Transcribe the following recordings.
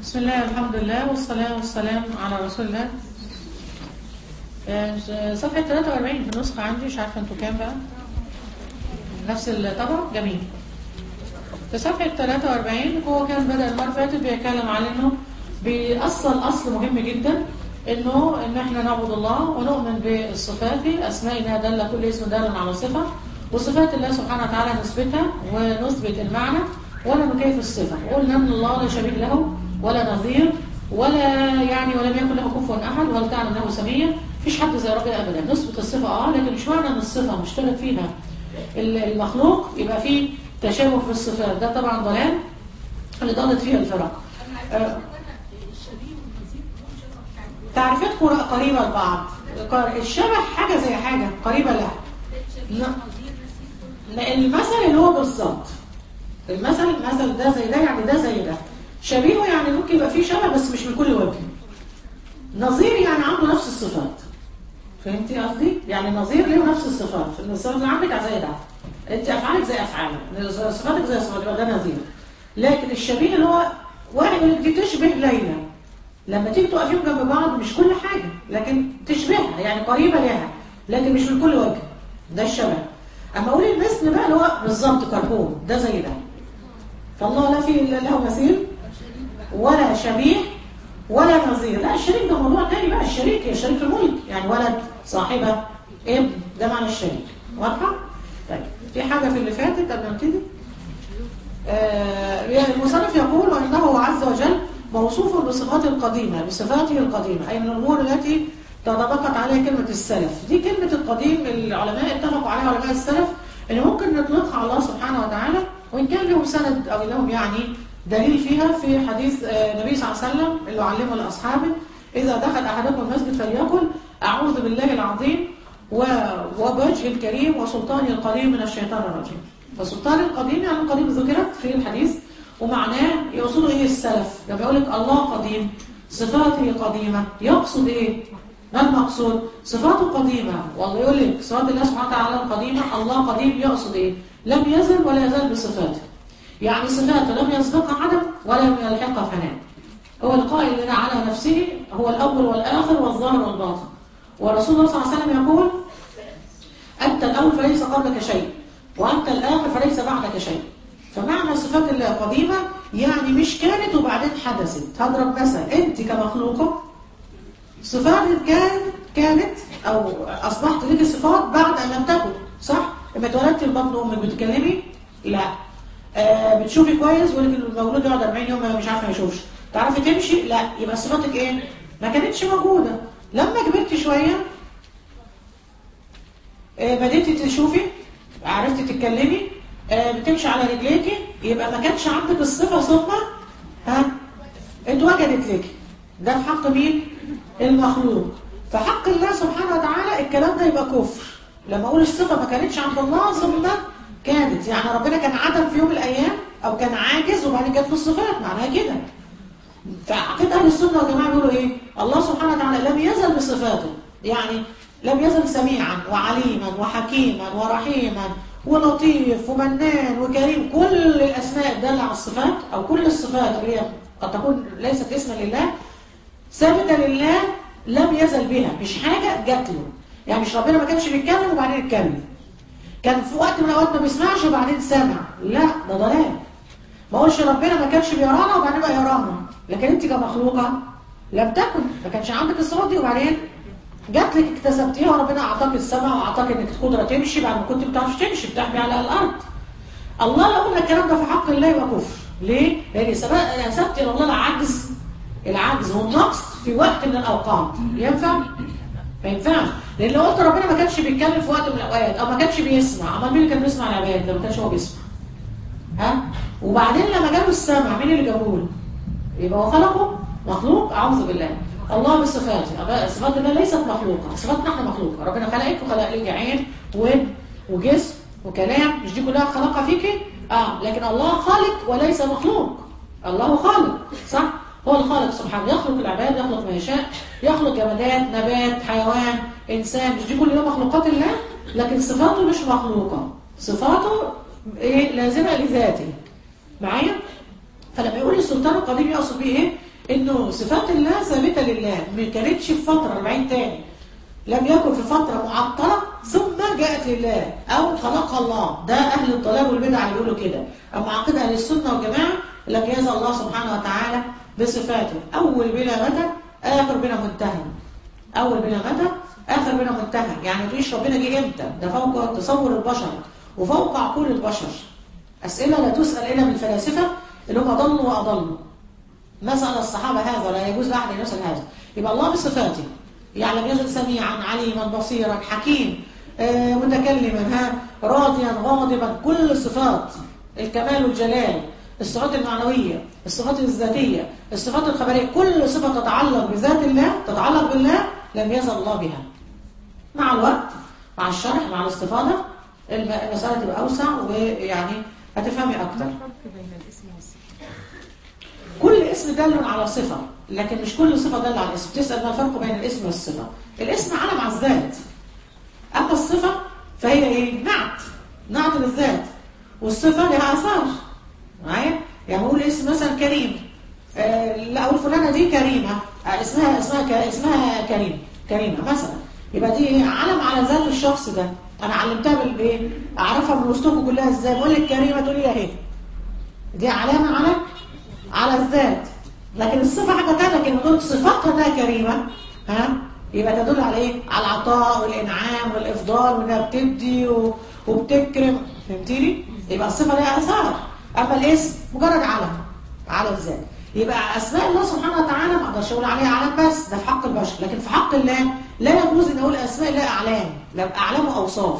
بسم الله الحمد لله والصلاة والسلام على رسول الله آه، صفحة 43 في النسخة عندي مش عارفة انتوا كام بقى نفس الطبع جميل في صفحة 43 هو كان بدأ المرة اللي فاتت بيتكلم عن انه بيأصل أصل مهم جدا انه ان احنا نعبد الله ونؤمن بالصفات اسماء انها دالة كل اسم دال على صفة وصفات الله سبحانه وتعالى نثبتها ونثبت المعنى ولا نكيف الصفة قلنا ان الله لا شبيه له ولا نظير ولا يعني ولم يكن له كفوا احد ولا تعلم له سميا مفيش حد زي ربنا ابدا نثبت الصفة اه لكن مش معنى ان الصفة مشترك فيها المخلوق يبقى فيه تشابه في الصفات ده طبعا ضلال اللي ضلت فيها الفرق آه، تعريفات قريبة لبعض الشبه حاجة زي حاجة قريبة لها لا لا المثل اللي هو بالظبط المثل المثل ده زي ده يعني ده زي ده شبيهه يعني ممكن يبقى فيه شبه بس مش من كل وجه نظير يعني عنده نفس الصفات فهمتي قصدي؟ يعني نظير له نفس الصفات الصفات اللي عندك زي ده انت افعالك زي افعاله صفاتك زي صفاتك يبقى ده نظير لكن الشبيه اللي هو واحد اللي دي تشبه ليلى لما تيجي تقفيهم جنب بعض مش كل حاجة لكن تشبهها يعني قريبة لها لكن مش من كل وجه ده الشبه اما اقول المثل بقى اللي هو بالظبط كربون ده زي ده فالله لا فيه له مثيل ولا شبيه ولا نظير لا الشريك ده موضوع تاني بقى الشريك هي شريك الملك يعني ولد صاحبة ابن ده معنى الشريك واضحة؟ طيب في حاجة في اللي فاتت قبل ما نبتدي آه المصنف يقول وانه عز وجل موصوف بصفاته القديمة بصفاته القديمة أي من الأمور التي تطبقت عليها كلمة السلف دي كلمة القديم العلماء اتفقوا عليها علماء السلف ان ممكن نطلقها على الله سبحانه وتعالى وإن كان لهم سند أو لهم يعني دليل فيها في حديث النبي صلى الله عليه وسلم اللي علمه لأصحابه إذا دخل أحدكم المسجد فليقل أعوذ بالله العظيم وبوجه الكريم وسلطانه القديم من الشيطان الرجيم فسلطان القديم يعني القديم ذكرت في الحديث ومعناه يقصدوا ايه السلف لما يقول لك الله قديم صفاته قديمة يقصد ايه ما المقصود صفاته قديمة والله يقول لك صفات الله سبحانه وتعالى القديمة الله قديم يقصد ايه لم يزل ولا يزال بصفاته يعني صفاته لم يسبقها عدم ولم يلحقها فناء هو القائل لنا على نفسه هو الأول والآخر والظاهر والباطن ورسول الله صلى الله عليه وسلم يقول أنت الأول فليس قبلك شيء وأنت الآخر فليس بعدك شيء فمعنى صفات الله قديمة يعني مش كانت وبعدين حدثت هضرب مثل انت كمخلوقة صفاتك كانت كانت او اصبحت لك صفات بعد ان لم تكن صح؟ لما اتولدت في بطن امك بتتكلمي؟ لا آه بتشوفي كويس يقول لك المولود يقعد 40 يوم مش عارفه ما يشوفش تعرفي تمشي؟ لا يبقى صفاتك ايه؟ ما كانتش موجودة لما كبرت شوية آه بديتي تشوفي عرفتي تتكلمي آه بتمشي على رجليكي يبقى ما كانش عندك الصفة ثم ها اتوجدت لك ده في حق مين المخلوق فحق الله سبحانه وتعالى الكلام ده يبقى كفر لما اقول الصفة ما كانتش عند الله ثم كانت يعني ربنا كان عدم في يوم من الايام او كان عاجز وبعدين جت له الصفات معناها كده فعقيدة اهل السنة والجماعة بيقولوا ايه الله سبحانه وتعالى لم يزل بصفاته يعني لم يزل سميعا وعليما وحكيما ورحيما ولطيف ومنان وكريم كل الأسماء الدالة على الصفات أو كل الصفات اللي هي قد تكون ليست اسما لله ثابتة لله لم يزل بها مش حاجة جات له يعني مش ربنا ما كانش بيتكلم وبعدين يتكلم كان في وقت من الأوقات ما بيسمعش وبعدين سمع لا ده ضلال ما قولش ربنا ما كانش بيرانا وبعدين بقى يرانا لكن انت كمخلوقة لم تكن ما كانش عندك الصفات دي وبعدين جات لك اكتسبتيها وربنا اعطاك السمع واعطاك انك قدره تمشي بعد ما كنت ما بتعرفش تمشي بتحبي على الارض الله لو قلنا الكلام ده في حق الله يبقى كفر ليه لان نسبت الى الله العجز العجز والنقص في وقت من الاوقات ينفع ما ينفعش لان لو قلت ربنا ما كانش بيتكلم في وقت من الاوقات او ما كانش بيسمع امال مين اللي كان بيسمع العباد لما كانش هو بيسمع ها وبعدين لما جاله السمع مين اللي جابه له يبقى هو خلقه مخلوق اعوذ بالله الله بصفاته صفات الله ليست مخلوقة صفاتنا احنا مخلوقة ربنا خلقك وخلق لك عين ود وجسم وكلام مش دي كلها خلقها فيكي اه لكن الله خالق وليس مخلوق الله خالق صح هو الخالق سبحانه يخلق العباد يخلق ما يشاء يخلق جمادات نبات حيوان انسان مش دي كلها مخلوقات الله لكن صفاته مش مخلوقة صفاته ايه لازمة لذاته معايا فلما يقول السلطان القديم يقصد بيه ايه انه صفات الله ثابته لله ما كانتش في فتره 40 تاني لم يكن في فتره معطله ثم جاءت لله او خلقها الله ده اهل الضلال والبدع اللي بيقولوا كده اما عقيده اهل السنه والجماعه لم يزل الله سبحانه وتعالى بصفاته اول بلا مدى اخر بلا منتهى اول بلا مدى اخر بلا منتهى يعني تقوليش ربنا جه امتى ده فوق تصور البشر وفوق عقول البشر اسئله لا تسال الا من الفلاسفه اللي هم ضلوا واضلوا ما سال الصحابه هذا لا يجوز لاحد ان يسال هذا يبقى الله بصفاته يعلم يزل سميعا عليما بصيرا حكيم آه متكلما ها راضيا غاضبا كل الصفات الكمال والجلال الصفات المعنوية الصفات الذاتية الصفات الخبرية كل صفة تتعلق بذات الله تتعلق بالله لم يزل الله بها مع الوقت مع الشرح مع الاستفاضة المسألة تبقى أوسع ويعني هتفهمي أكتر الفرق بين الاسم والصفة كل اسم دل على صفة لكن مش كل صفة دل على اسم تسأل ما الفرق بين الاسم والصفة الاسم علم على الذات أما الصفة فهي إيه؟ نعت نعت للذات والصفة لها آثار معايا يعني أقول اسم مثلا كريم آه لا أقول فلانة دي كريمة آه اسمها اسمها ك... اسمها كريم كريمة مثلا يبقى دي علم على ذات الشخص ده أنا علمتها بالإيه؟ أعرفها من وسطكم كلها إزاي بقول لك كريمة تقول لي أهي دي علامة على على الذات لكن الصفة حاجة تانية لكن نقول صفاتها انها كريمة ها يبقى تدل على ايه؟ على العطاء والانعام والافضال وانها بتدي و... وبتكرم فهمتيني؟ يبقى الصفة لها اثار اما الاسم مجرد علم على الذات يبقى اسماء الله سبحانه وتعالى ما اقدرش اقول عليها علم بس ده في حق البشر لكن في حق الله لا يجوز ان اقول اسماء الله اعلام لا اعلام واوصاف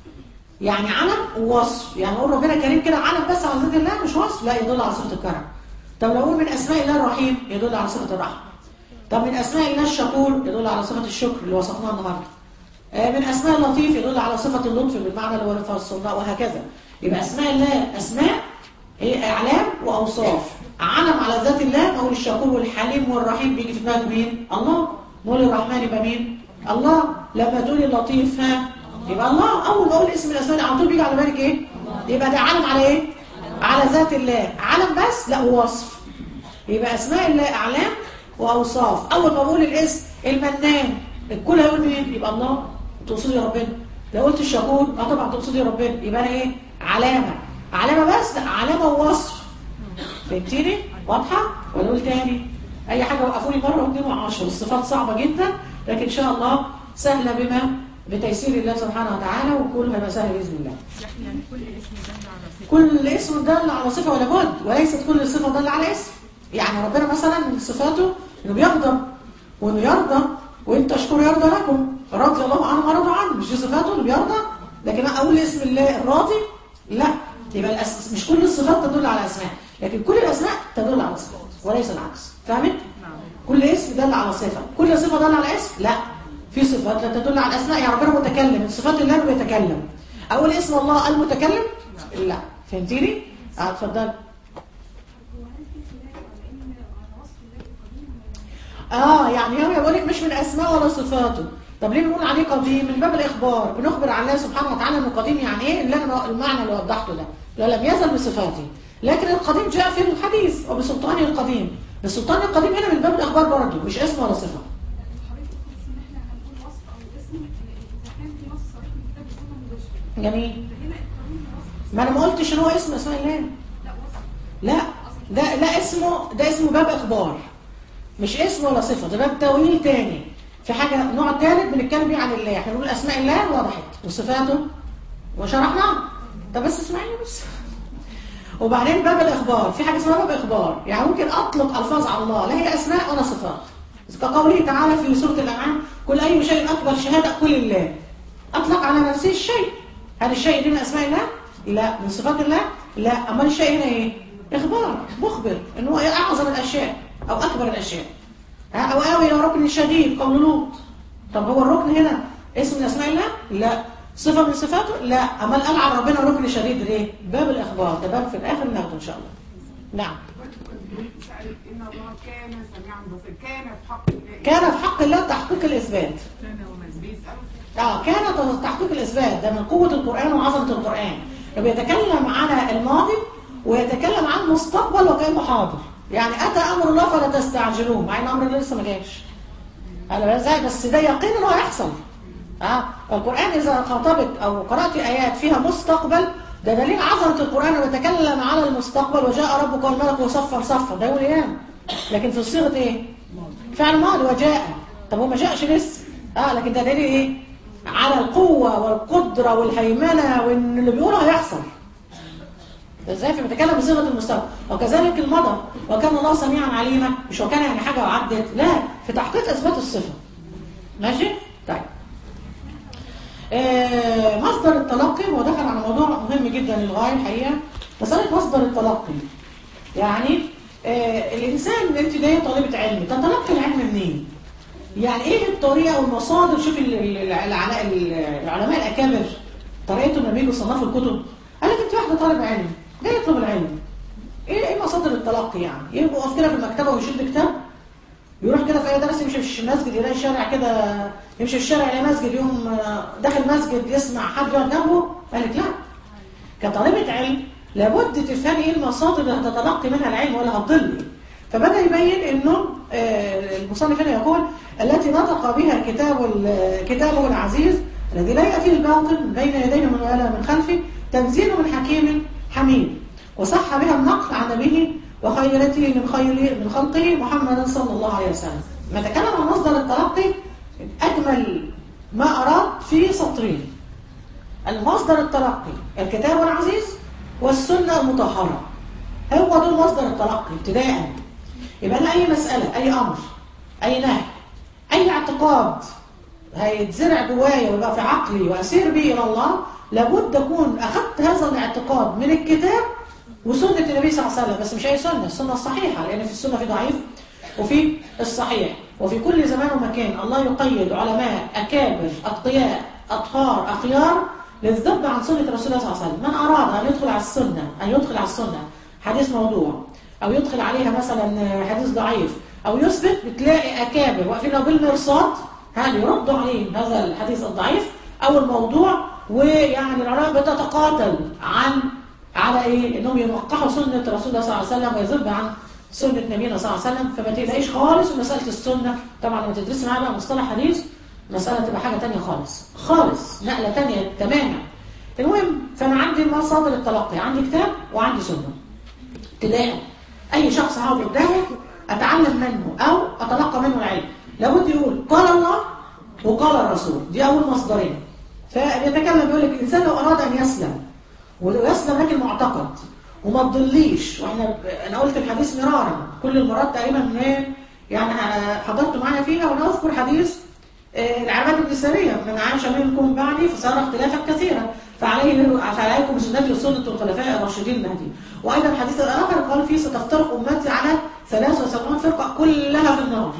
يعني علم ووصف يعني اقول ربنا كريم كده علم بس على ذات الله مش وصف لا يدل على صفه الكرم طب لو اقول من اسماء الله الرحيم يدل على صفه الرحمه طب من اسماء الله الشكور يدل على صفه الشكر اللي وصفناها النهارده آه، من اسماء اللطيف يدل على صفه اللطف بالمعنى اللي هو فصلناه وهكذا يبقى اسماء الله اسماء هي اعلام واوصاف علم على ذات الله نقول الشكور والحليم والرحيم بيجي في دماغ مين الله نقول الرحمن يبقى مين الله لما تقولي اللطيف ها يبقى الله اول ما اقول اسم الاسماء دي على طول بيجي على بالك ايه يبقى ده علم على ايه على ذات الله علم بس لا هو وصف يبقى اسماء الله اعلام واوصاف اول ما بقول الاسم المنان الكل هيقول مين يبقى الله تقصدي ربنا لو قلت الشكور اه طبعا تقصدي ربنا يبقى انا ايه علامه علامه بس لا علامه ووصف فهمتيني واضحه ولا اقول تاني اي حاجه وقفوني مره واثنين وعشرة الصفات صعبه جدا لكن ان شاء الله سهله بما بتيسير الله سبحانه وتعالى وكل هيبقى سهل باذن الله يعني كل اسم دل على صفة كل اسم دل على صفة ولا بد وليست كل صفة دل على اسم يعني ربنا مثلا من صفاته انه بيغضب وانه يرضى وان تشكروا يرضى لكم رضي الله عنه ورضى عنه مش دي صفاته انه بيرضى لكن أنا اقول اسم الله الراضي لا يبقى الأس... مش كل الصفات تدل على اسماء لكن كل الاسماء تدل على صفات وليس العكس فهمت نعم كل اسم دل على صفة كل صفة دل على اسم لا في صفات لا تدل على الأسماء يعني ربنا متكلم من صفات الله انه بيتكلم أقول اسم الله المتكلم لا فهمتيني؟ اه اتفضل اه يعني هو يقول لك مش من اسماء ولا صفاته طب ليه بنقول عليه قديم من باب الاخبار بنخبر عن الله سبحانه وتعالى انه قديم يعني ايه اللي انا المعنى اللي وضحته ده لا لم يزل بصفاته لكن القديم جاء في الحديث وبسلطانه القديم السلطان القديم هنا من باب الاخبار برضه مش اسم ولا صفه جميل ما انا ما قلتش ان هو اسم اسماء الله لا ده لا اسمه ده اسمه باب اخبار مش اسم ولا صفه ده باب تاويل تاني في حاجه نوع ثالث بنتكلم بيه عن الله احنا بنقول اسماء الله وضحت وصفاته وشرحناها طب بس اسمعيني بس وبعدين باب الاخبار في حاجه اسمها باب اخبار يعني ممكن اطلق الفاظ على الله لا هي اسماء ولا صفات كقوله تعالى في سوره الانعام كل اي شيء اكبر شهاده كل الله اطلق على نفسه الشيء هل الشيء دي من اسماء الله لا من صفات الله لا امال الشيء هنا ايه اخبار مخبر ان هو اعظم الاشياء او اكبر الاشياء ها، او اوي الى ركن شديد قول لوط طب هو الركن هنا اسم من اسماء الله لا صفه من صفاته لا امال قال عن ربنا ركن شديد ليه باب الاخبار ده باب في الاخر ناخده ان شاء الله نعم سألت إن الله كان سميعا بصيرا كان في حق الله كان في حق الله تحقيق الاثبات كان ومن بيسألوا اه كان تحقيق الاثبات ده من قوه القران وعظمه القران بيتكلم عن الماضي ويتكلم عن المستقبل وكانه حاضر يعني اتى امر الله فلا تستعجلوه مع ان امر الله لسه ما جاش انا ازاي بس ده يقين انه هيحصل اه القران اذا خاطبك او قرات ايات فيها مستقبل ده دليل عظمه القران ويتكلم على المستقبل وجاء ربك والملك صفا صفا ده يوم القيامه لكن في صيغه ايه فعل ماضي وجاء طب هو ما جاءش لسه اه لكن ده دليل ايه على القوه والقدره والهيمنه وان اللي بيقوله هيحصل ازاي في بتكلم بصيغه المستقبل وكذلك المضى وكان الله سميعا عليما مش وكان يعني حاجه وعدت لا في تحقيق اثبات الصفه ماشي طيب آه مصدر التلقي هو دخل على موضوع مهم جدا للغايه الحقيقه مساله مصدر التلقي يعني آه الانسان انت جايه طالبه علم تتلقي العلم منين يعني ايه الطريقه والمصادر شوف ال- ال- العلماء العلماء الاكابر طريقتهم لما بيجوا يصنفوا الكتب قال لك انت واحده طالب علم جاي يطلب العلم ايه ايه مصادر التلقي يعني يبقى واقف كده في المكتبه ويشد كتاب يروح كده في اي درس يمشي في المسجد يلاقي الشارع كده يمشي في الشارع يلاقي مسجد يوم آه، داخل مسجد يسمع حد يقعد جنبه قال لك لا كطالبة علم لابد تفهمي ايه المصادر اللي هتتلقي منها العلم ولا هتضلي فبدأ يبين انه آه، المصنف هنا يقول التي نطق بها كتاب ال- كتابه العزيز الذي لا يأتي الباطل من بين يديه من ولا من خلفه تنزيل من حكيم حميد وصح بها النقل عن نبيه وخيرته من خير من خلقه محمد صلى الله عليه وسلم ما تكلم عن مصدر التلقي أجمل ما أراد في سطرين المصدر التلقي الكتاب العزيز والسنة المطهرة هو دول مصدر التلقي ابتداء يبقى أنا أي مسألة أي أمر أي نهي أي اعتقاد هيتزرع جوايا ويبقى في عقلي وأسير به إلى الله لابد أكون أخذت هذا الاعتقاد من الكتاب وسنة النبي صلى الله عليه وسلم بس مش أي سنة السنة الصحيحة لأن في السنة في ضعيف وفي الصحيح وفي كل زمان ومكان الله يقيد علماء أكابر أتقياء أطهار أخيار للذب عن سنة رسول الله صلى الله عليه وسلم من أراد أن يدخل على السنة أن يدخل على السنة حديث موضوع أو يدخل عليها مثلا حديث ضعيف أو يثبت بتلاقي أكابر واقفين له بالمرصاد هل يردوا عليه هذا الحديث الضعيف أو الموضوع ويعني العلماء بتتقاتل عن على ايه انهم يوقعوا سنه رسول الله صلى الله عليه وسلم ويذب عن سنه نبينا صلى الله عليه وسلم فما تلاقيش خالص في مساله السنه طبعا لما تدرس معايا بقى مصطلح حديث مساله تبقى حاجه ثانيه خالص خالص نقله ثانيه تماما المهم فانا عندي مصادر التلقي عندي كتاب وعندي سنه ابتداء اي شخص هقعد قدامه اتعلم منه او اتلقى منه العلم لابد يقول قال الله وقال الرسول دي اول مصدرين فبيتكلم بيقول لك الانسان لو اراد ان يسلم ويسلم لك المعتقد وما تضليش واحنا انا قلت الحديث مرارا كل المرات تقريبا من إيه؟ يعني حضرت معايا فيها وانا اذكر حديث آه، العماد بن سريه من عاش منكم بعدي فصار اختلافا كثيرا فعليه فعليكم بسنتي وسنه الخلفاء الراشدين المهديين وايضا الحديث الاخر قال فيه ستفترق امتي على 73 فرقه كلها في النار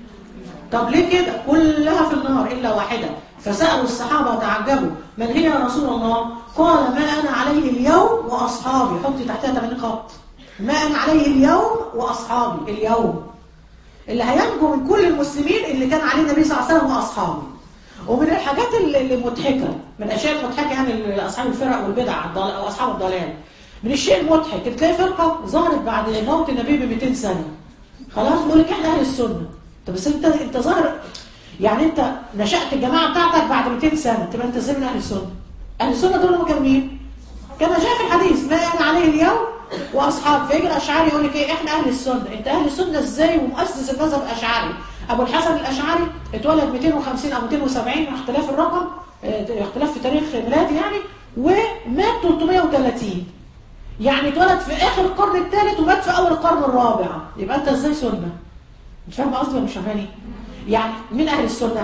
طب ليه كده كلها في النار إلا واحدة فسألوا الصحابة تعجبوا من هي يا رسول الله قال ما أنا عليه اليوم وأصحابي حطي تحتها 80 خط ما أنا عليه اليوم وأصحابي اليوم اللي هينجو من كل المسلمين اللي كان عليه النبي صلى الله عليه وسلم وأصحابه ومن الحاجات اللي اللي مضحكة من الأشياء المضحكة يعني أصحاب الفرق والبدع الضال- أو أصحاب الضلال من الشيء المضحك تلاقي فرقة ظهرت بعد موت النبي ب 200 سنة خلاص يقول لك احنا اهل السنه طب بس انت انت ظاهر يعني انت نشأت الجماعه بتاعتك بعد 200 سنه تبقى انت ازاي من اهل السنه اهل السنه دول هم كانوا مين كما جاء في الحديث ما انا عليه اليوم واصحاب فيجي الاشعري يقول لك ايه احنا اهل السنه انت اهل السنه ازاي ومؤسس المذهب الاشعري ابو الحسن الاشعري اتولد 250 او 270 مع اختلاف الرقم اه، اختلاف في تاريخ ميلادي يعني ومات 330 يعني اتولد في اخر القرن الثالث ومات في اول القرن الرابع يبقى انت ازاي سنه مش فاهم قصدي ولا مش فاهماني يعني مين اهل السنه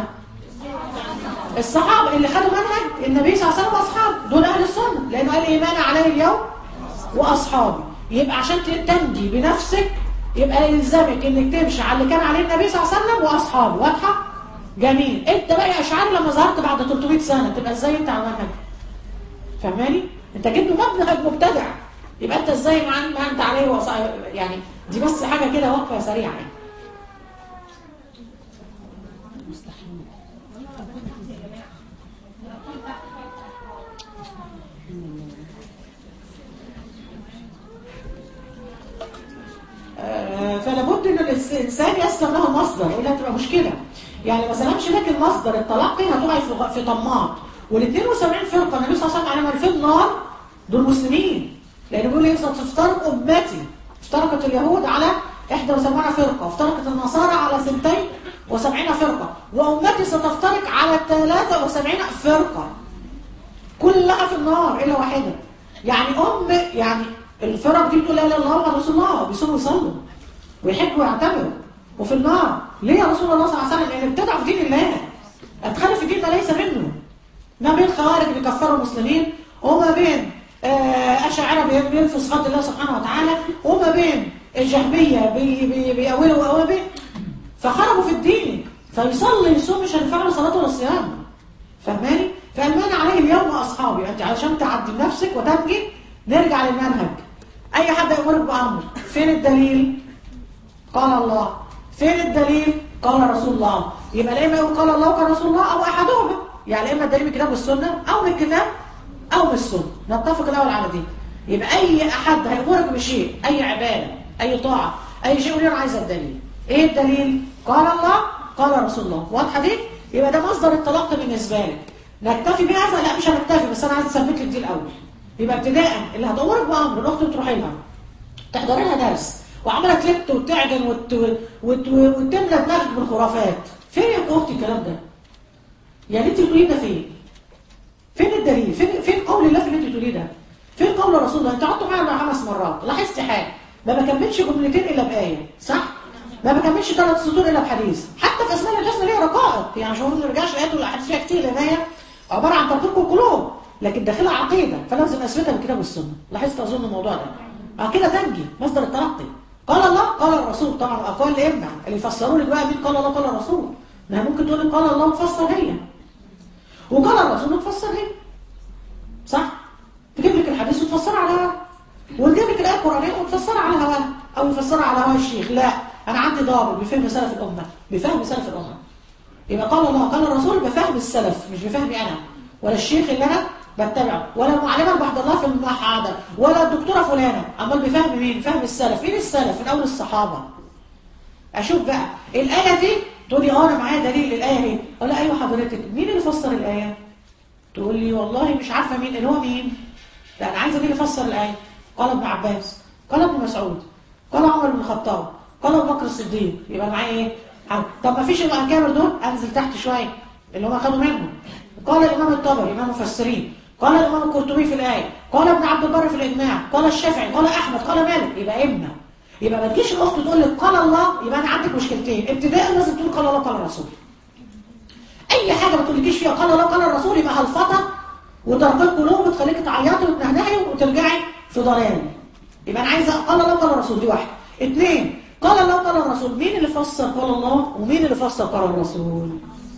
الصحابه اللي خدوا منهج النبي صلى الله عليه وسلم واصحابه دول اهل السنه لانه قال ايمان علي اليوم واصحابي يبقى عشان تنجي بنفسك يبقى يلزمك انك تمشي على اللي كان عليه النبي صلى الله عليه وسلم واصحابه واضحه جميل انت بقى يا اشعري لما ظهرت بعد 300 سنه تبقى ازاي انت على منهج فاهماني انت جيت بمنهج مبتدع يبقى انت ازاي مع ما انت عليه وص... يعني دي بس حاجه كده وقفه سريعه يعني آه، لابد ان الانسان يسلم له مصدر الا تبقى مشكله يعني ما سلمش لك المصدر التلقي هتقعي في غ- في طماط وال 72 فرقه النبي صلى الله عليه وسلم عليهم في النار دول مسلمين لان بيقول ايه ستفترق امتي افترقت اليهود على 71 فرقه وافترقت النصارى على 72 فرقه وامتي ستفترق على 73 فرقه كلها في النار الا واحده يعني ام يعني الفرق دي بتقول لا اله الا الله محمد رسول الله بيصوموا ويصلوا ويحجوا ويعتمروا وفي النار ليه يا رسول الله صلى الله عليه وسلم لان ابتدعوا في دين الله ادخلوا في دين ما ليس منه ما بين خوارج بيكفروا المسلمين وما بين آه، أشاعرة بي- بينفوا صفات الله سبحانه وتعالى وما بين الجهمية بي- بي- بيأولوا أوابه فخرجوا في الدين فيصلي يصوم مش هينفع له صلاة ولا صيام فهماني؟ فالمان عليه اليوم أصحابي أنت علشان تعدي بنفسك وتنجي نرجع للمنهج أي حد يأمرك بأمر فين الدليل؟ قال الله فين الدليل؟ قال رسول الله يبقى لا اما يقول قال الله وقال رسول الله او احدهما يعني اما الدليل من الكتاب والسنه او من الكتاب او من السنه نتفق الاول على دي يبقى اي احد هيامرك بشيء اي عباده اي طاعه اي شيء يقول لي انا عايز الدليل ايه الدليل قال الله قال رسول الله واضحه دي يبقى ده مصدر التلقي بالنسبه لك نكتفي بهذا لا مش هنكتفي بس انا عايز اثبت لك دي الاول يبقى ابتداء اللي هتامرك بامر الاخت بتروحي لها تحضري لها درس وعماله تلت وتعجن وت... وت... وتملى دماغك بالخرافات فين يا اختي الكلام ده يعني انت بتقولي ده فين فين الدليل فين فين قول الله في اللي انت بتقوليه ده فين قول رسول الله انت قعدتوا معايا مع خمس مرات لاحظت حاجه ما بكملش جملتين الا بايه صح ما بكملش ثلاث سطور الا بحديث حتى في اسماء الحسنى ليها رقائق يعني مش المفروض ما نرجعش الايات والاحاديث فيها كتير لان هي عباره عن تطبيق القلوب لكن داخلها عقيده فلازم اثبتها بالكتاب والسنه لاحظت اظن الموضوع ده بعد كده تنجي مصدر التلقي قال الله قال الرسول طبعا اقوال الائمه اللي يفسروا لك بقى مين قال الله قال الرسول ما هي ممكن تقول لك قال الله وتفسر هي وقال الرسول وتفسر هي صح تجيب لك الحديث وتفسرها على هواها وتجيب لك الايه القرانيه وتفسرها على هواها او يفسرها على هوا الشيخ لا انا عندي ضابط بفهم سلف الامه بفهم سلف الامه يبقى قال الله قال الرسول بفهم السلف مش بفهمي انا ولا الشيخ اللي انا بتبعه ولا المعلمه اللي بحضر لها في المحاضره ولا الدكتوره فلانه امال بفهم مين فهم السلف مين السلف من اول الصحابه اشوف بقى الايه دي تقولي اه انا معايا دليل الايه دي اقول لها ايوه حضرتك مين اللي فسر الايه تقول لي والله مش عارفه مين اللي هو مين لا انا عايزه مين اللي فسر الايه قال ابن عباس قال ابن مسعود قال عمر بن الخطاب قال ابو بكر الصديق يبقى معايا ايه عم. طب ما فيش الكامل دول انزل تحت شويه اللي هم اخذوا منهم قال الامام الطبري امام المفسرين قال الامام القرطبي في الايه قال ابن عبد البر في الاجماع قال الشافعي قال احمد قال مالك يبقى امنا يبقى ما تجيش الاخت تقول لك قال الله يبقى انا عندك مشكلتين ابتداء لازم تقول قال الله قال الرسول اي حاجه ما تقولكيش فيها قال الله قال الرسول يبقى هلفطه وترقيق قلوب وتخليك تعيطي وتنهنهي وترجعي في ضلال يبقى انا عايزه قال الله قال الرسول دي واحده اثنين قال الله قال الرسول مين اللي فسر قال الله ومين اللي فسر قال الرسول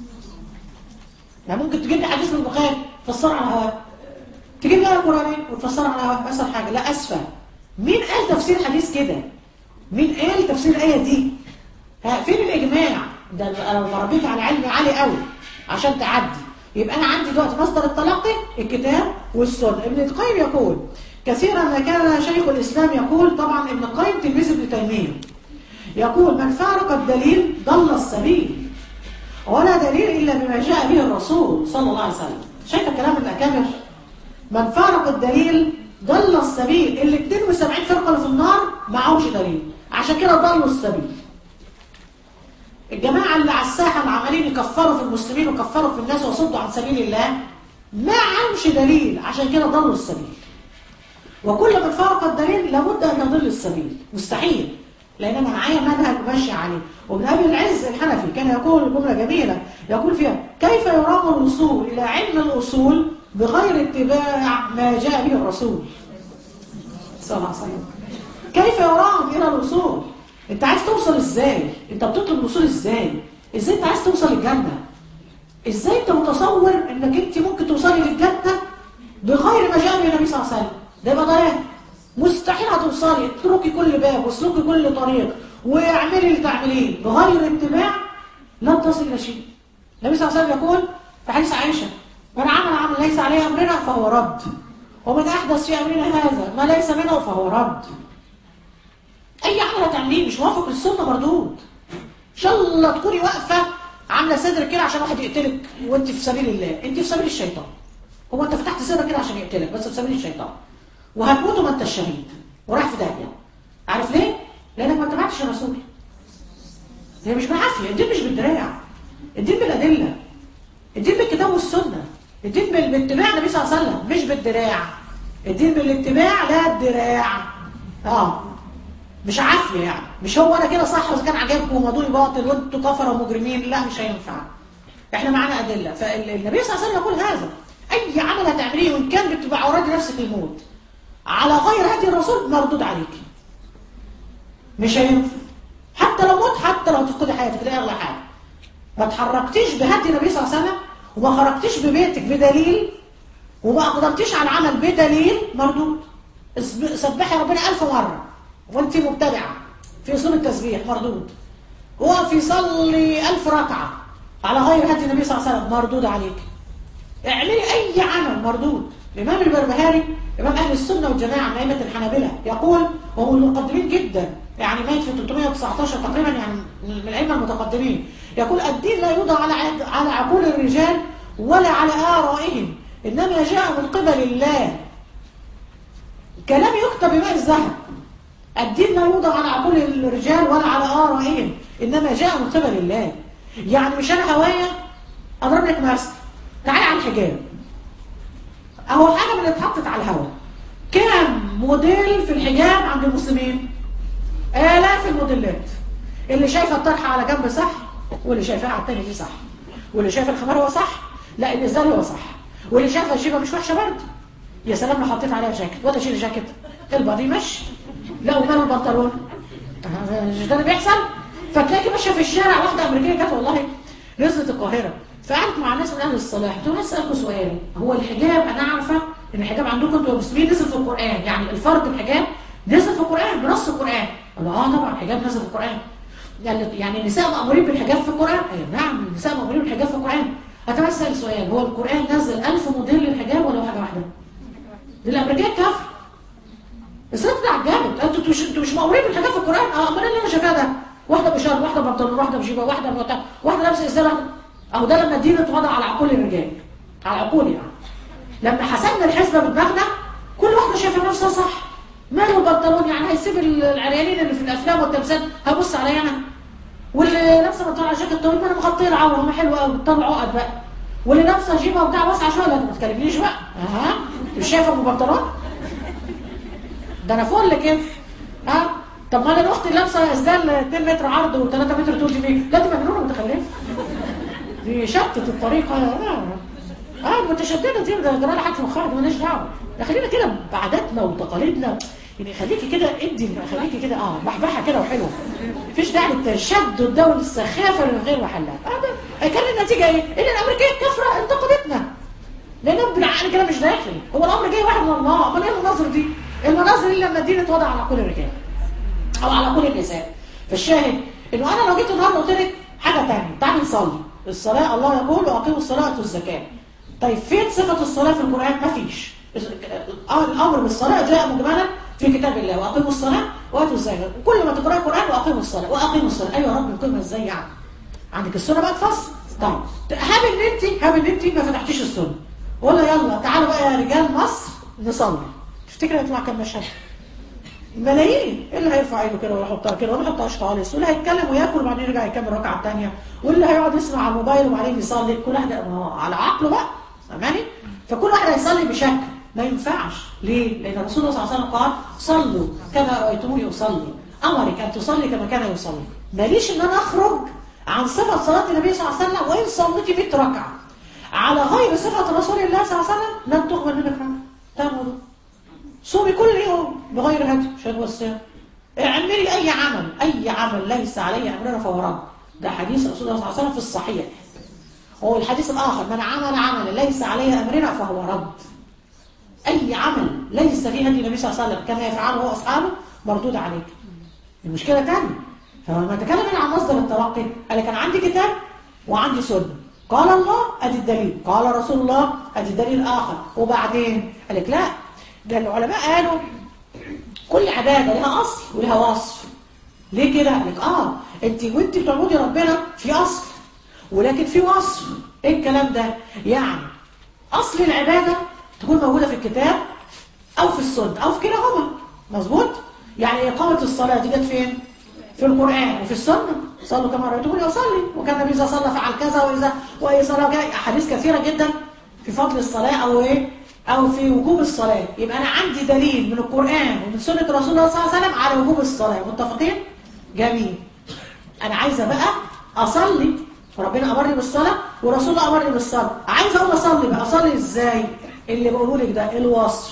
يعني ممكن تجيب لي حديث من البخاري تفسره على هواك تجيب لي ايه قرانيه وتفسرها على هواك اسهل حاجه لا اسفه مين قال تفسير حديث كده مين قال تفسير الايه دي ها فين الاجماع ده انا بربيك على علم عالي قوي عشان تعدي يبقى انا عندي دلوقتي مصدر التلقي الكتاب والسنه ابن القيم يقول كثيرا ما كان شيخ الاسلام يقول طبعا ابن القيم تلميذ ابن تيميه يقول من فارق الدليل ضل السبيل ولا دليل الا بما جاء به الرسول صلى الله عليه وسلم شايف كلام الاكابر من فارق الدليل ضل السبيل اللي 72 فرقه اللي في النار معهمش دليل عشان كده ضلوا السبيل الجماعة اللي على الساحة اللي عمالين يكفروا في المسلمين وكفروا في الناس وصدوا عن سبيل الله ما عمش دليل عشان كده ضلوا السبيل وكل من فارق الدليل لابد أن يضل السبيل مستحيل لأن أنا معايا منهج ماشي عليه وابن أبي العز الحنفي كان يقول جملة جميلة يقول فيها كيف يرام الوصول إلى علم الأصول بغير اتباع ما جاء به الرسول صلى الله عليه وسلم كيف يرام إلى الوصول انت عايز توصل ازاي انت بتطلب الوصول ازاي ازاي انت عايز توصل للجنة ازاي انت متصور انك انت ممكن توصلي للجنة بغير ما جاء به النبي صلى الله عليه وسلم ده يبقى ضياع مستحيل هتوصلي اتركي كل باب واسلكي كل طريق واعملي اللي تعمليه بغير اتباع لن تصل الى شيء النبي صلى الله عليه وسلم يقول في حديث عائشه من عمل عمل ليس عليه امرنا فهو رد ومن احدث في امرنا هذا ما ليس منه فهو رد اي عمل هتعمله تعمليه مش موافق للسنه مردود ان شاء الله تكوني واقفه عامله صدرك كده عشان واحد يقتلك وانت في سبيل الله انت في سبيل الشيطان هو انت فتحت صدرك كده عشان يقتلك بس في سبيل الشيطان وهتموت وما انت الشهيد وراح في داهيه عارف ليه؟ لانك ما اتبعتش الرسول هي مش بالعافيه الدين مش بالدراع الدين بالادله الدين بالكتاب والسنه الدين بال- باتباع النبي صلى الله عليه وسلم مش بالدراع الدين بالاتباع لا الدراع اه مش عافيه يعني مش هو انا كده صح واذا كان عجبكم ومضوني باطل وانتوا كفره ومجرمين لا مش هينفع احنا معانا ادله فالنبي صلى الله عليه وسلم يقول هذا اي عمل هتعمليه وان كان بتبقى عرض نفسك للموت على غير هدي الرسول مردود عليك مش هينفع حتى لو مت حتى لو تفقدي حياتك ده اغلى حاجه ما تحركتيش بهدي النبي صلى الله عليه وسلم وما خرجتيش ببيتك بدليل وما اقدمتيش على العمل بدليل مردود اسب- سبحي ربنا ألف مرة وانت مبتدعة في أصول التسبيح مردود وقفي صلي ألف ركعة على غير هدي النبي صلى الله عليه وسلم مردود عليك اعملي أي عمل مردود الإمام البربهاري إمام أهل السنة والجماعة من أئمة الحنابلة يقول وهو من المقدمين جدا يعني مات في 319 تقريبا يعني من الأئمة المتقدمين يقول الدين لا يوضع على عد- على عقول الرجال ولا على آرائهم إنما جاء من قبل الله كلام يكتب بماء الذهب الدين لا يوضع على عقول الرجال ولا على آرائهم إنما جاء من قبل الله يعني مش أنا هواية أضرب لك مثل تعالي على الحجاب أهو حاجة من اللي اتحطت على الهوا كام موديل في الحجاب عند المسلمين آلاف الموديلات اللي شايفة الطرحة على جنب صح واللي شايفاها على التاني دي صح واللي شايف الخمار هو صح لا الإزار هو صح واللي شايفة الشيبة مش وحشة برضه يا سلام لو حطيت عليها جاكيت ولا شيل جاكيت البادي مش لا وماله البنطلون آه، مش ده اللي بيحصل فتلاقي ماشيه في الشارع واحده امريكيه جت والله نزلت القاهره فقعدت مع ناس من اهل الصلاح قلت لهم اسالكم سؤال هو الحجاب انا عارفه ان الحجاب عندكم انتوا المسلمين نزل في القران يعني الفرض الحجاب نزل في القران بنص القران قالوا اه طبعا الحجاب نزل في القران يعني يعني النساء مأمورين بالحجاب في القرآن؟ أيوة نعم النساء مأمورين بالحجاب في القرآن. هتمثل سؤال هو القرآن نزل ألف موديل للحجاب ولا حاجة واحدة؟ دي الأمريكية كفر. الست عجبت انتوا مش انتوا مش مأمورين بالحجاب في القرآن؟ اه امال اللي انا شايفاه ده؟ واحدة بشار واحدة بنطلون واحدة بجيبة واحدة بتاع واحدة لابسة ازاي واحدة اهو ده لما الدين اتوضع على عقول الرجال. على عقول يعني. لما حسبنا الحسبة بدماغنا كل واحدة شايفة نفسها صح. ماله البنطلون يعني هيسيب العريانين اللي في الافلام والتمثيل هبص عليا انا واللي لابسه بنطلون على جاكيت طويل ما انا مغطيه العوره ما حلوه قوي بتطلع عقد بقى واللي لابسه جيبه وبتاع واسعه شويه لا ما تكلمنيش بقى اها مش شايفه ابو بنطلون ده انا فل كده ها طب ما انا اختي لابسه اسدال 2 متر عرض و3 متر طول دي فيه لا دي مجنونه متخلفه دي شتت الطريقه اه اه المتشدده دي ده جرى لها حاجه في مخها دي ماليش دعوه ده خلينا كده بعاداتنا وتقاليدنا يعني خليكي كده ادي خليكي كده اه بحبحه كده وحلوه مفيش داعي للتشدد ده والسخافه اللي من غير محلها اه كان النتيجه ايه؟ ان الامريكيه الكفره انتقدتنا لانهم بالعقل كده مش داخل هو الامر جاي واحد من الله امال ايه المناظر دي؟ المناظر اللي لما الدين اتوضع على كل الرجال او على كل النساء فالشاهد انه انا لو جيت النهارده قلت لك حاجه ثانيه تعالي نصلي الصلاه الله يقول واقيموا الصلاه واتوا الزكاه طيب فين صفه الصلاه في القران؟ مفيش الامر بالصلاه جاء مجملا في كتاب الله واقيموا الصلاه واتوا الزكاه كل ما تقرأ القران واقيموا الصلاه واقيموا الصلاه ايوه يا رب نقيمها ازاي يعني؟ عندك السنه بقى تفصل طيب هاب ان انت هاب ان انت ما فتحتيش السنه ولا يلا تعالوا بقى يا رجال مصر نصلي تفتكر هيطلع كام مشهد؟ ملايين اللي هيرفع ايده كده ويحطها كده وما يحطهاش خالص واللي هيتكلم وياكل وبعدين يرجع يكمل الركعه الثانيه واللي هيقعد يسمع على الموبايل وبعدين يصلي كل واحد على عقله بقى فاهماني؟ فكل واحد هيصلي بشكل ما ينفعش ليه؟ لان الرسول صلى الله عليه وسلم قال صلوا كما رايتموني اصلي امرك ان تصلي كما كان يصلي ماليش ان انا اخرج عن صفه صلاه النبي صلى الله عليه وسلم وان صليتي 100 ركعه على غير صفه رسول الله صلى الله عليه وسلم لن تقبل منك ركعه ده الموضوع صومي كل يوم بغير هدي شهد والصيام اعملي اي عمل اي عمل ليس عليه امرنا فهو رد ده حديث رسول الله صلى الله عليه وسلم في الصحيح هو الحديث الاخر من عمل عملا ليس عليه امرنا فهو رد اي عمل ليس فيه هدي النبي صلى الله عليه وسلم كما يفعله هو اصحابه مردود عليك المشكله ثانيه فلما تكلم هنا عن مصدر التلقي قال كان عندي كتاب وعندي سنه قال الله ادي الدليل قال رسول الله ادي الدليل الاخر وبعدين قال لك لا ده العلماء قالوا كل عبادة لها أصل ولها وصف ليه كده؟ قال لك اه انت وانت بتعبدي ربنا في اصل ولكن في وصف ايه الكلام ده؟ يعني اصل العباده تكون موجوده في الكتاب او في السنه او في كلاهما مظبوط؟ يعني اقامه الصلاه دي جت فين؟ في القران وفي السنه صلوا كما رايتموني اصلي وكان النبي اذا صلى فعل كذا واذا واذا صلى كذا احاديث كثيره جدا في فضل الصلاه او ايه؟ او في وجوب الصلاه يبقى انا عندي دليل من القران ومن سنه رسول الله صلى الله عليه وسلم على وجوب الصلاه متفقين؟ جميل انا عايزه بقى اصلي ربنا امرني بالصلاه ورسول الله امرني بالصلاه عايزه اقوم اصلي بقى اصلي ازاي اللي بقوله لك ده الوصف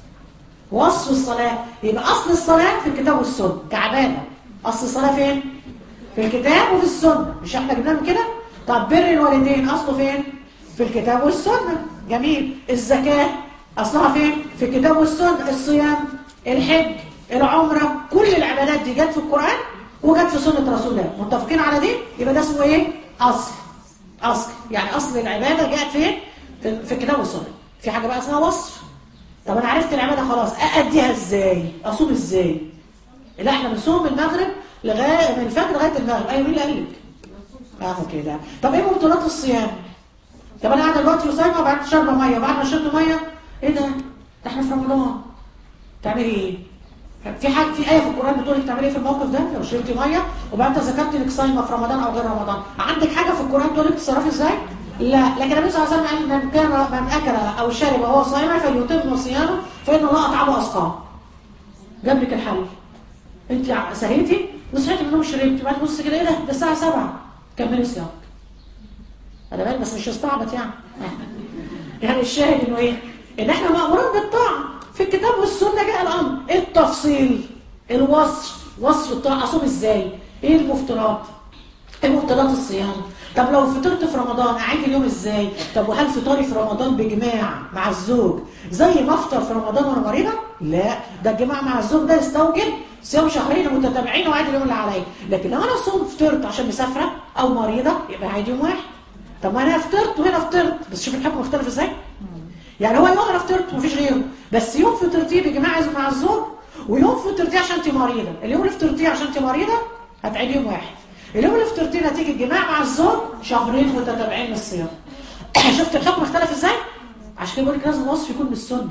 وصف الصلاه يبقى اصل الصلاه في الكتاب والسنه كعباده اصل الصلاه فين في الكتاب وفي السنه مش احنا جبناه من كده طب بر الوالدين اصله فين في الكتاب والسنه جميل الزكاه اصلها فين في الكتاب والسنه الصيام الحج العمره كل العبادات دي جت في القران وجت في سنه رسول الله متفقين على دي يبقى ده اسمه ايه اصل اصل يعني اصل العباده جاءت فين في في الكتاب والسنه في حاجه بقى اسمها وصف طب انا عرفت العباده خلاص ااديها ازاي اصوم ازاي لا احنا بنصوم من المغرب لغايه من الفجر لغايه المغرب ايوه مين اللي قال لك اهو كده طب ايه مبطلات الصيام طب انا قاعده دلوقتي وصايمه وبعد شرب ميه وبعد ما شربت ميه ايه ده ده احنا في رمضان تعملي ايه في حاجه في ايه في القران بتقول لك تعملي ايه في الموقف ده لو شربتي ميه وبعد ذكرت انك صايمه في رمضان او غير رمضان عندك حاجه في القران تقول لك تتصرفي ازاي لا لكن النبي صلى الله عليه وسلم قال من كان من اكل او شرب وهو صائم فليتم صيامه فان الله اطعمه واسقاه جاب لك الحل انت سهيتي وصحيتي من النوم شربتي بعد نص كده ايه ده ده الساعه 7 كملي صيامك انا بالي بس مش استعبط يعني يعني الشاهد انه ايه ان احنا مامورين بالطاعه في الكتاب والسنه جاء الامر التفصيل الوصف وصف الطاعه اصوم ازاي ايه المفترضات ايه مفترضات الصيام طب لو فطرت في رمضان اعيد اليوم ازاي طب وهل فطاري في رمضان بجماع مع الزوج زي ما افطر في رمضان وانا مريضه لا ده الجماع مع الزوج ده يستوجب صيام شهرين متتابعين واعيد اليوم اللي عليا لكن لو انا صوم فطرت عشان مسافره او مريضه يبقى اعيد يوم واحد طب ما انا فطرت وهنا فطرت بس شوف الحكم مختلف ازاي يعني هو يوم انا فطرت مفيش غيره بس يوم فطرتيه بجماع مع الزوج ويوم فطرتيه عشان انت مريضه اليوم اللي فطرتيه عشان انت مريضه هتعيد يوم واحد اليوم اللي فطرتيه نتيجه جماع مع الزوج شهرين متتابعين من الصيام شفت الحكم اختلف ازاي عشان كده بقول لك لازم الوصف يكون بالسنه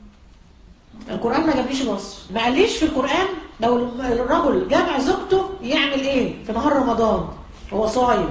القران ما جابليش الوصف ما قاليش في القران لو الرجل جامع زوجته يعمل ايه في نهار رمضان هو صايم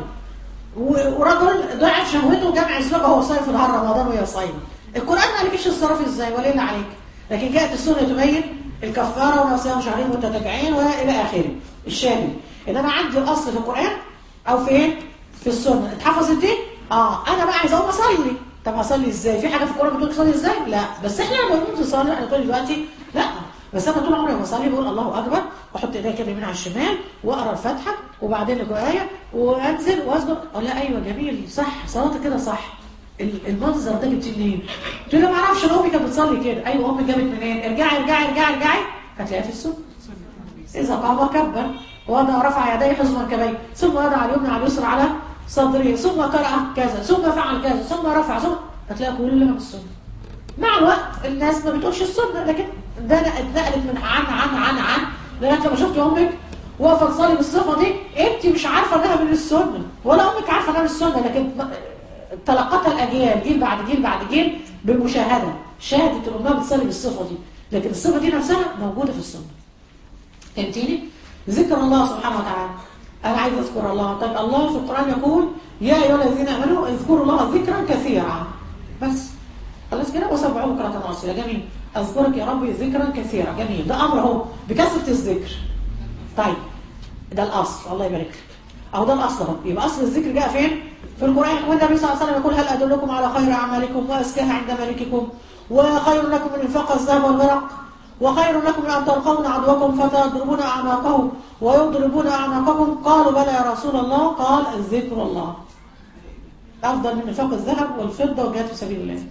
ورجل ضعف شهوته جمع الزوجه وهو صايم في نهار رمضان وهي صايمه القران ما قالكيش الصرف ازاي ولا اللي عليك لكن جاءت السنه تبين الكفاره وصيام شهرين متتابعين والى اخره الشامل ان انا عندي الاصل في القران او فين في السنه اتحفظت دي اه انا بقى عايز اقوم اصلي طب اصلي ازاي في حاجه في القران بتقول تصلي ازاي لا بس احنا لما بنقول تصلي انا طول دلوقتي لا بس انا طول عمري بصلي بقول الله اكبر واحط ايديا كده يمين على الشمال واقرا الفاتحه وبعدين الايه وانزل واسجد اقول لا ايوه جميل صح صلاتك كده صح المنظر ده جبتيه منين؟ قلت له ما اعرفش انا امي كانت بتصلي كده ايوه امي جابت منين؟ ارجعي ارجعي ارجعي ارجعي هتلاقيها في السنه اذا قام وكبر وضع رفع يديه حزن منكبيه ثم وضع اليمنى على اليسرى على صدره ثم قرأ كذا ثم فعل كذا ثم رفع ثم هتلاقي كلها بالسنه مع الوقت الناس ما بتقولش السنه لكن ده اتنقلت من عن عن عن عن لغايه لما شفت امك واقفه تصلي بالصفه دي انت مش عارفه انها من السنه ولا امك عارفه انها من السنه لكن تلقتها الاجيال جيل بعد جيل بعد جيل بالمشاهده شاهدت الامها بتصلي بالصفه دي لكن الصفه دي نفسها موجوده في السنه فهمتيني ذكر الله سبحانه وتعالى انا عايز اذكر الله طيب الله في القران يقول يا ايها الذين امنوا اذكروا الله ذكرا كثيرا بس خلاص كده وسبعوه بكره واصيلا جميل اذكرك يا ربي ذكرا كثيرا جميل ده امر اهو بكثره الذكر طيب ده الاصل الله يبارك لك اهو ده الاصل اهو يبقى اصل الذكر جاء فين في القران والنبي صلى الله عليه وسلم يقول هل ادلكم على خير اعمالكم وازكاها عند ملككم وخير لكم من انفاق الذهب والورق وخير لكم من أن تلقون عدوكم فتضربون أعناقهم ويضربون أعناقكم قالوا بلى يا رسول الله قال الذكر الله أفضل من انفاق الذهب والفضة والجهاد في سبيل الله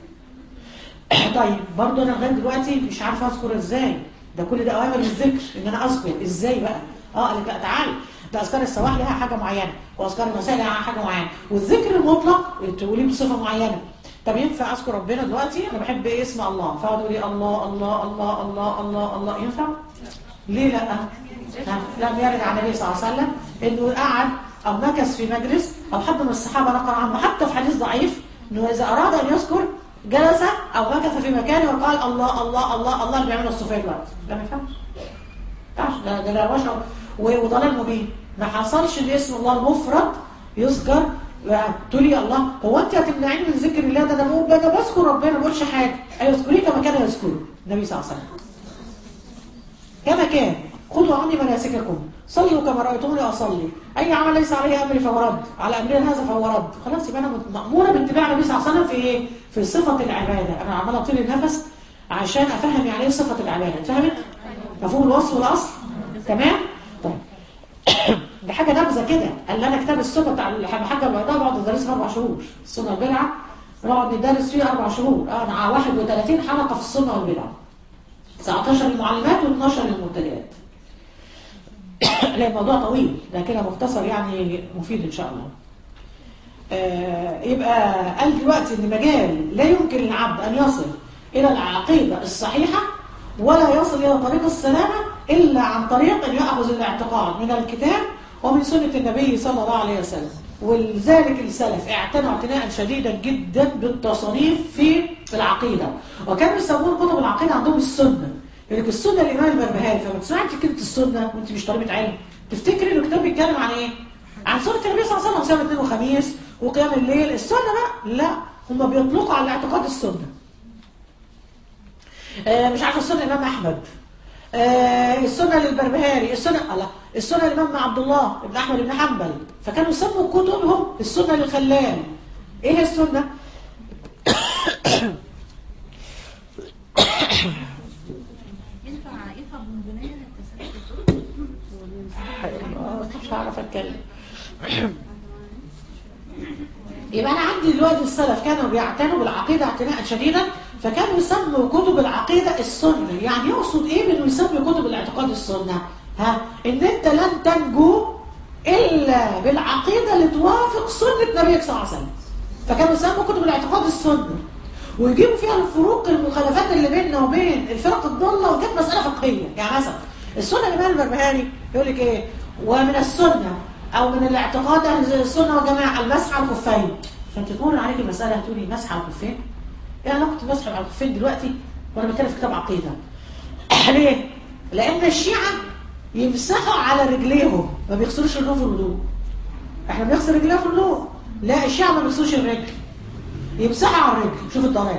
طيب برضه أنا لغاية دلوقتي مش عارفة أذكر إزاي ده كل ده أوامر للذكر إن أنا أذكر إزاي بقى اه قال لك لا تعالي ده أذكار الصباح لها حاجة معينة وأذكار المساء لها حاجة معينة والذكر المطلق تقوليه بصفة معينة طب ينفع اذكر ربنا دلوقتي انا بحب ايه اسم الله فاقعد اقول ايه الله الله الله الله الله الله ينفع ليه لا ها، لم يرد عن النبي صلى الله عليه وسلم انه قعد او مكث في مجلس او حد من الصحابه نقل عنه حتى في حديث ضعيف انه اذا اراد ان يذكر جلس او مكث في مكانه وقال الله الله الله الله اللي بيعمله الصوفيه دلوقتي ده ما ينفعش ما ينفعش ده ده ده بشر و- وضلال مبين ما حصلش ان اسم الله المفرد يذكر يعني تقولي الله هو انت هتمنعيني من ذكر الله ده انا بقول ده انا بذكر ربنا ما بقولش حاجه اذكريه كما كان يذكره النبي صلى الله عليه وسلم كما كان خذوا عني مناسككم صلوا كما رأيتموني أصلي أي عمل ليس عليه أمري فهو رد على أمرنا هذا فهو رد خلاص يبقى أنا مأمورة باتباع النبي صلى الله عليه وسلم في إيه؟ في صفة العبادة أنا عمالة أطيل النفس عشان أفهم يعني إيه صفة العبادة فهمت؟ مفهوم الوصف والأصل تمام؟ طيب دي حاجة نبذة كده قال لي أنا كتاب السنة بتاع الحاجة البيضاء بقعد أدرسها أربع شهور السنة البدعة نقعد ندرس فيها أربع شهور أنا على 31 حلقة في السنة والبدعة 19 المعلمات و12 المبتدئات لا الموضوع طويل ده كده مختصر يعني مفيد ان شاء الله آه يبقى قال دلوقتي ان مجال لا يمكن للعبد ان يصل الى العقيده الصحيحه ولا يصل الى طريق السلامه الا عن طريق ان ياخذ الاعتقاد من الكتاب ومن سنه النبي صلى الله عليه وسلم ولذلك السلف اعتنوا اعتناء شديدا جدا بالتصانيف في العقيده وكانوا يسمون كتب العقيده عندهم السنه يقول لك السنه الامام البربهاري فلما تسمعي كلمه السنه وانت مش طالبه علم تفتكري ان الكتاب بيتكلم عن ايه؟ عن سنه النبي صلى الله عليه وسلم صيام الاثنين وخميس وقيام الليل السنه بقى لا هم بيطلقوا على اعتقاد السنه آه مش عارفه السنه الامام احمد آه السنه للبربهاري السنه لا السنه الامام عبد الله بن احمد بن حنبل فكانوا يسموا كتبهم السنه للخلال ايه السنه؟ ينفع ينفع بنبنية التسلسل مش هعرف اتكلم يبقى انا عندي دلوقتي السلف كانوا بيعتنوا بالعقيده اعتناء شديدا فكانوا يسموا كتب العقيده السنه يعني يقصد ايه بانه يسمي كتب الاعتقاد السنه ها ان انت لن تنجو الا بالعقيده اللي توافق سنه نبيك صلى الله عليه وسلم فكانوا يسموا كتب الاعتقاد السنه ويجيبوا فيها الفروق المخالفات اللي بيننا وبين الفرق الضاله وكانت مساله فقهيه يعني مثلا السنه الامام البربهاري يقول لك ايه ومن السنه او من الاعتقاد اهل السنه والجماعه المسح على الخفين فانت تمر عليك المساله هتقولي مسح على الخفين ايه علاقه المسح على الخفين دلوقتي وانا بتكلم في كتاب عقيده ليه؟ لان الشيعه يمسحوا على رجليهم ما بيغسلوش الرجل في الوضوء احنا بنغسل رجلينا في الوضوء لا الشيعه ما بيغسلوش الرجل يمسحوا على الرجل شوف الضلال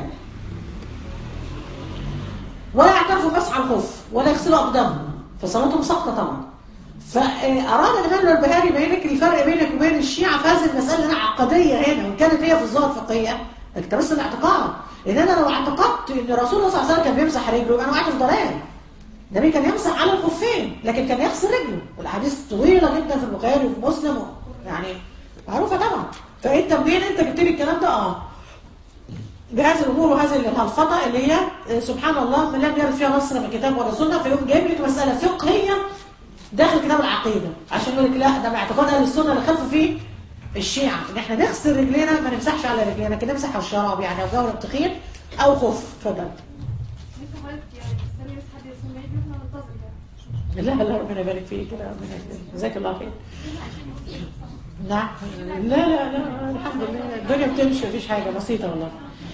ولا يعترفوا بمسح على الخف ولا يغسلوا اقدامهم فصلاتهم سقطه طبعا فاراد الامام البهاري يبين لك الفرق بينك وبين الشيعه في هذه المساله انها عقديه هنا وكانت هي في الظاهر فقهيه انت بس الاعتقاد لان انا لو اعتقدت ان رسول الله صلى الله عليه وسلم كان بيمسح رجله يبقى انا وقعت في ضلال النبي كان يمسح على الخفين لكن كان يغسل رجله والاحاديث طويله جدا في البخاري وفي مسلم و... يعني معروفه طبعا فانت منين انت جبت لي الكلام ده اه بهذه الامور وهذه الهلفطه اللي هي آه، سبحان الله من لم يرد فيها نص من الكتاب ولا سنه فيقوم جايب لك مساله فقهيه داخل كتاب العقيده عشان يقول لك لا ده باعتقاد اهل السنه اللي خلفوا فيه الشيعه ان احنا نغسل رجلينا ما نمسحش على رجلينا لكن نمسح على الشراب يعني او جورب تخين او خف اتفضل لسه حضرتك يعني استني بس حد يسمع لي احنا ننتظر كده لا لا ربنا يبارك فيك كده ربنا يكرمك جزاك الله خير نعم لا لا لا الحمد لله الدنيا بتمشي مفيش حاجه بسيطه والله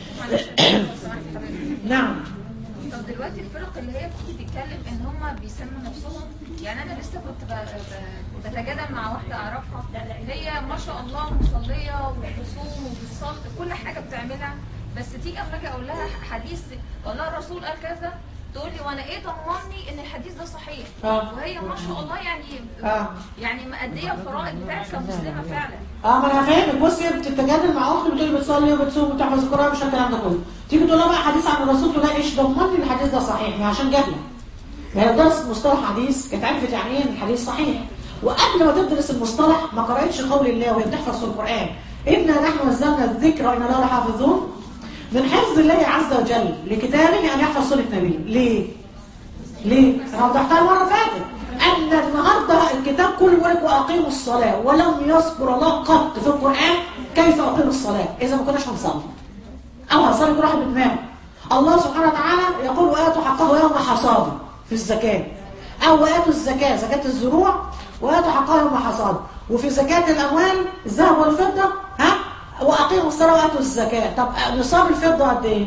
نعم طب دلوقتي الفرق اللي هي بتيجي تتكلم ان هم بيسموا نفسهم يعني انا لسه كنت ب- ب- بتجادل مع واحده اعرفها هي ما شاء الله مصليه وبتصوم وبتصلي كل حاجه بتعملها بس تيجي اما اجي اقول لها حديث والله الرسول قال كذا تقول لي وانا ايه ضمني ان الحديث ده صحيح آه. وهي ما شاء الله يعني آه. يعني مأديه الفرائض بتاعتها كمسلمه فعلا اه ما انا فاهمك بصي بتتجادل مع اختي بتقولي بتصلي وبتصوم وبتحفظ القران مش الكلام ده كله تيجي تقول لها بقى حديث عن الرسول تقول لها ايش ضمني ان الحديث ده صحيح ما عشان جهله ما هي لو درست مصطلح حديث كانت عرفت يعني ايه ان الحديث صحيح وقبل ما تدرس المصطلح ما قرأتش قول الله وهي بتحفظ في القران انا نحن نزلنا الذكر وانا له لحافظون من حفظ الله عز وجل لكتابه ان يحفظ سنه نبيه ليه؟ ليه؟ انا وضحتها المره اللي فاتت ان النهارده الكتاب كله يقول لك واقيموا الصلاه ولم يذكر الله قط في القران كيف اقيم الصلاه اذا ما كناش هنصلي او هنصلي كل واحد بدماغه الله سبحانه وتعالى يقول واتوا حقه يوم حصاده في الزكاه او واتوا الزكاه زكاه الزروع واتوا حقائهم وحصاد وفي زكاه الاموال الذهب والفضه ها واقيموا الصلاه واتوا الزكاه طب نصاب الفضه قد ايه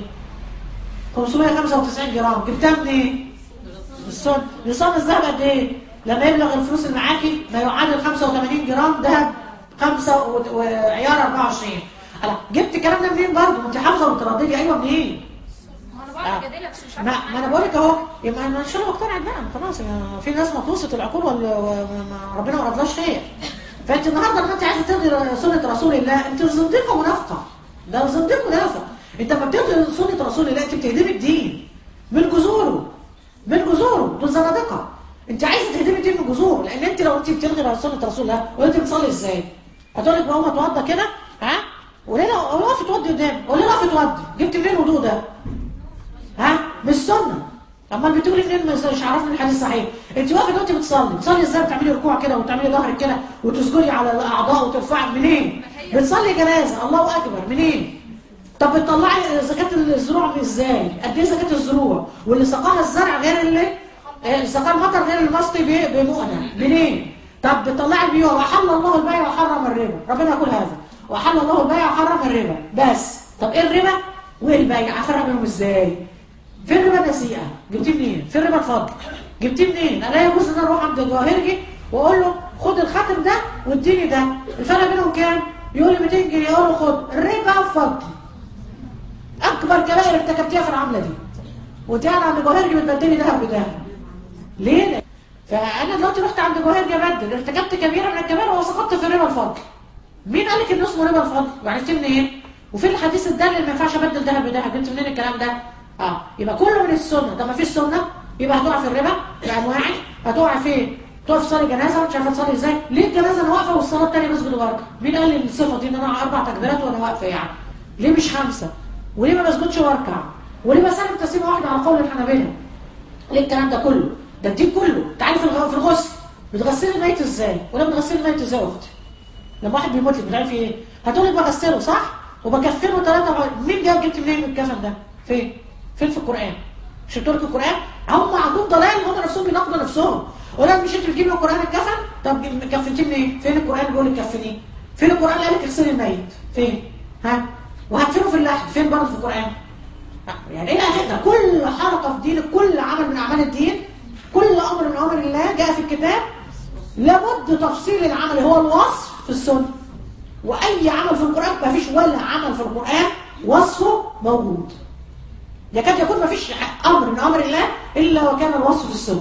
595 جرام جبتها منين السن نصاب الذهب قد ايه لما يبلغ الفلوس اللي معاكي ما يعادل 85 جرام ذهب 5 وعيار 24 ألا جبت الكلام ده منين برضه ما انت حافظه ومتردده ايوه منين ما انا بقعد اجادلك بس مش ما, عارفه ما انا بقول لك اهو يبقى انا ان شاء الله مقتنع بقى خلاص يعني في ناس مطوسه العقول ولا وما- ربنا ما رضاش خير فانت النهارده لما انت عايزه تلغي سنه رسول الله انت زنديقه منافقه ده زنديق منافق انت لما بتلغي سنه رسول الله انت بتهدمي الدين من جذوره من جذوره دول زنادقه انت عايزه تهدمي الدين من جذوره لان انت لو انت بتلغي سنه رسول الله وانت بتصلي ازاي؟ هتقول لك ماما اتوضى كده ها وليه لا وقفت تودي قدام وليه وقفت تودي جبت منين الوضوء ده؟ ها مش سنه امال بتقولي منين مش مش عارف من الحديث صحيح انت واقفه وانت بتصلي بتصلي ازاي بتعملي ركوع كده وتعملي ظهرك كده وتسجدي على الاعضاء وترفعي منين بتصلي جنازه الله اكبر منين طب بتطلعي زكاه الزروع من ازاي قد ايه زكاه الزروع واللي سقاها الزرع غير اللي آه، سقاها المطر غير المسقي ب- بمؤنه منين طب بتطلعي البيوع وحل الله البيع وحرم الربا ربنا يقول هذا وحل الله البيع وحرم الربا بس طب ايه الربا وايه البيع افرق بينهم ازاي فين ربا النسيئة؟ جبتيه منين؟ فين ربا الفضل؟ جبتيه منين؟ انا لا يجوز ان انا اروح عند الجواهرجي واقول له خد الخاتم ده واديني ده، الفرق بينهم كام؟ يقول لي 200 جنيه اقول له خد الربا فضل. اكبر كبائر ارتكبتيها في العمله دي. وانت قاعده عند الجواهرجي بتبدلي ذهب بذهب. ليه؟ لأ. فانا دلوقتي رحت عند الجواهرجي ابدل، ارتكبت كبيره من الكبائر وسقطت في ربا الفضل. مين قال لك ان اسمه ربا الفضل؟ وعرفتيه منين؟ وفين الحديث الدال اللي ما ينفعش ابدل ذهب بذهب؟ جبت منين الكلام ده؟ اه يبقى كله من السنه، ده ما فيش سنه يبقى هتقع في الربا بانواعه، هتقع فين؟ تقف تصلي جنازه مش عارفه تصلي ازاي؟ ليه الجنازه انا واقفه والصلاه الثانيه بسجد واركع؟ مين قال لي الصفه دي ان انا اربع تكبيرات وانا واقفه يعني؟ ليه مش خمسه؟ وليه ما بسجدش واركع؟ وليه بسلم تسليمه واحده على قول الحنابله؟ ليه الكلام ده كله؟ ده الدين كله، انت عارف الغ- في الغسل بتغسلي الميت ازاي؟ ولا بتغسلي الميت ازاي يا اختي؟ لما واحد بيموت لك بتعرفي ايه؟ هتقول لك بغسله صح؟ وبكفنه ثلاثة مين جاب جبت منين الكفن ده؟ فين؟ فين في القرآن؟ مش قلت لك القرآن؟ هم عندهم ضلال هم نفسهم بيناقضوا نفسهم ولا مش انت بتجيب من القرآن الكفن؟ طب كفنتيه منين؟ فين القرآن بيقول لك كفنيه؟ فين القرآن قال لك اغسلي الميت؟ فين؟ ها؟ وهدفنه في اللحد فين برضه في القرآن؟ يعني ايه الأخير ده؟ كل حركة في دينك كل عمل من أعمال الدين كل أمر من أمر الله جاء في الكتاب لابد تفصيل العمل هو الوصف في السنة واي عمل في القران ما فيش ولا عمل في القران وصفه موجود يكاد يكون ما فيش امر من امر الله الا وكان الوصف في السنه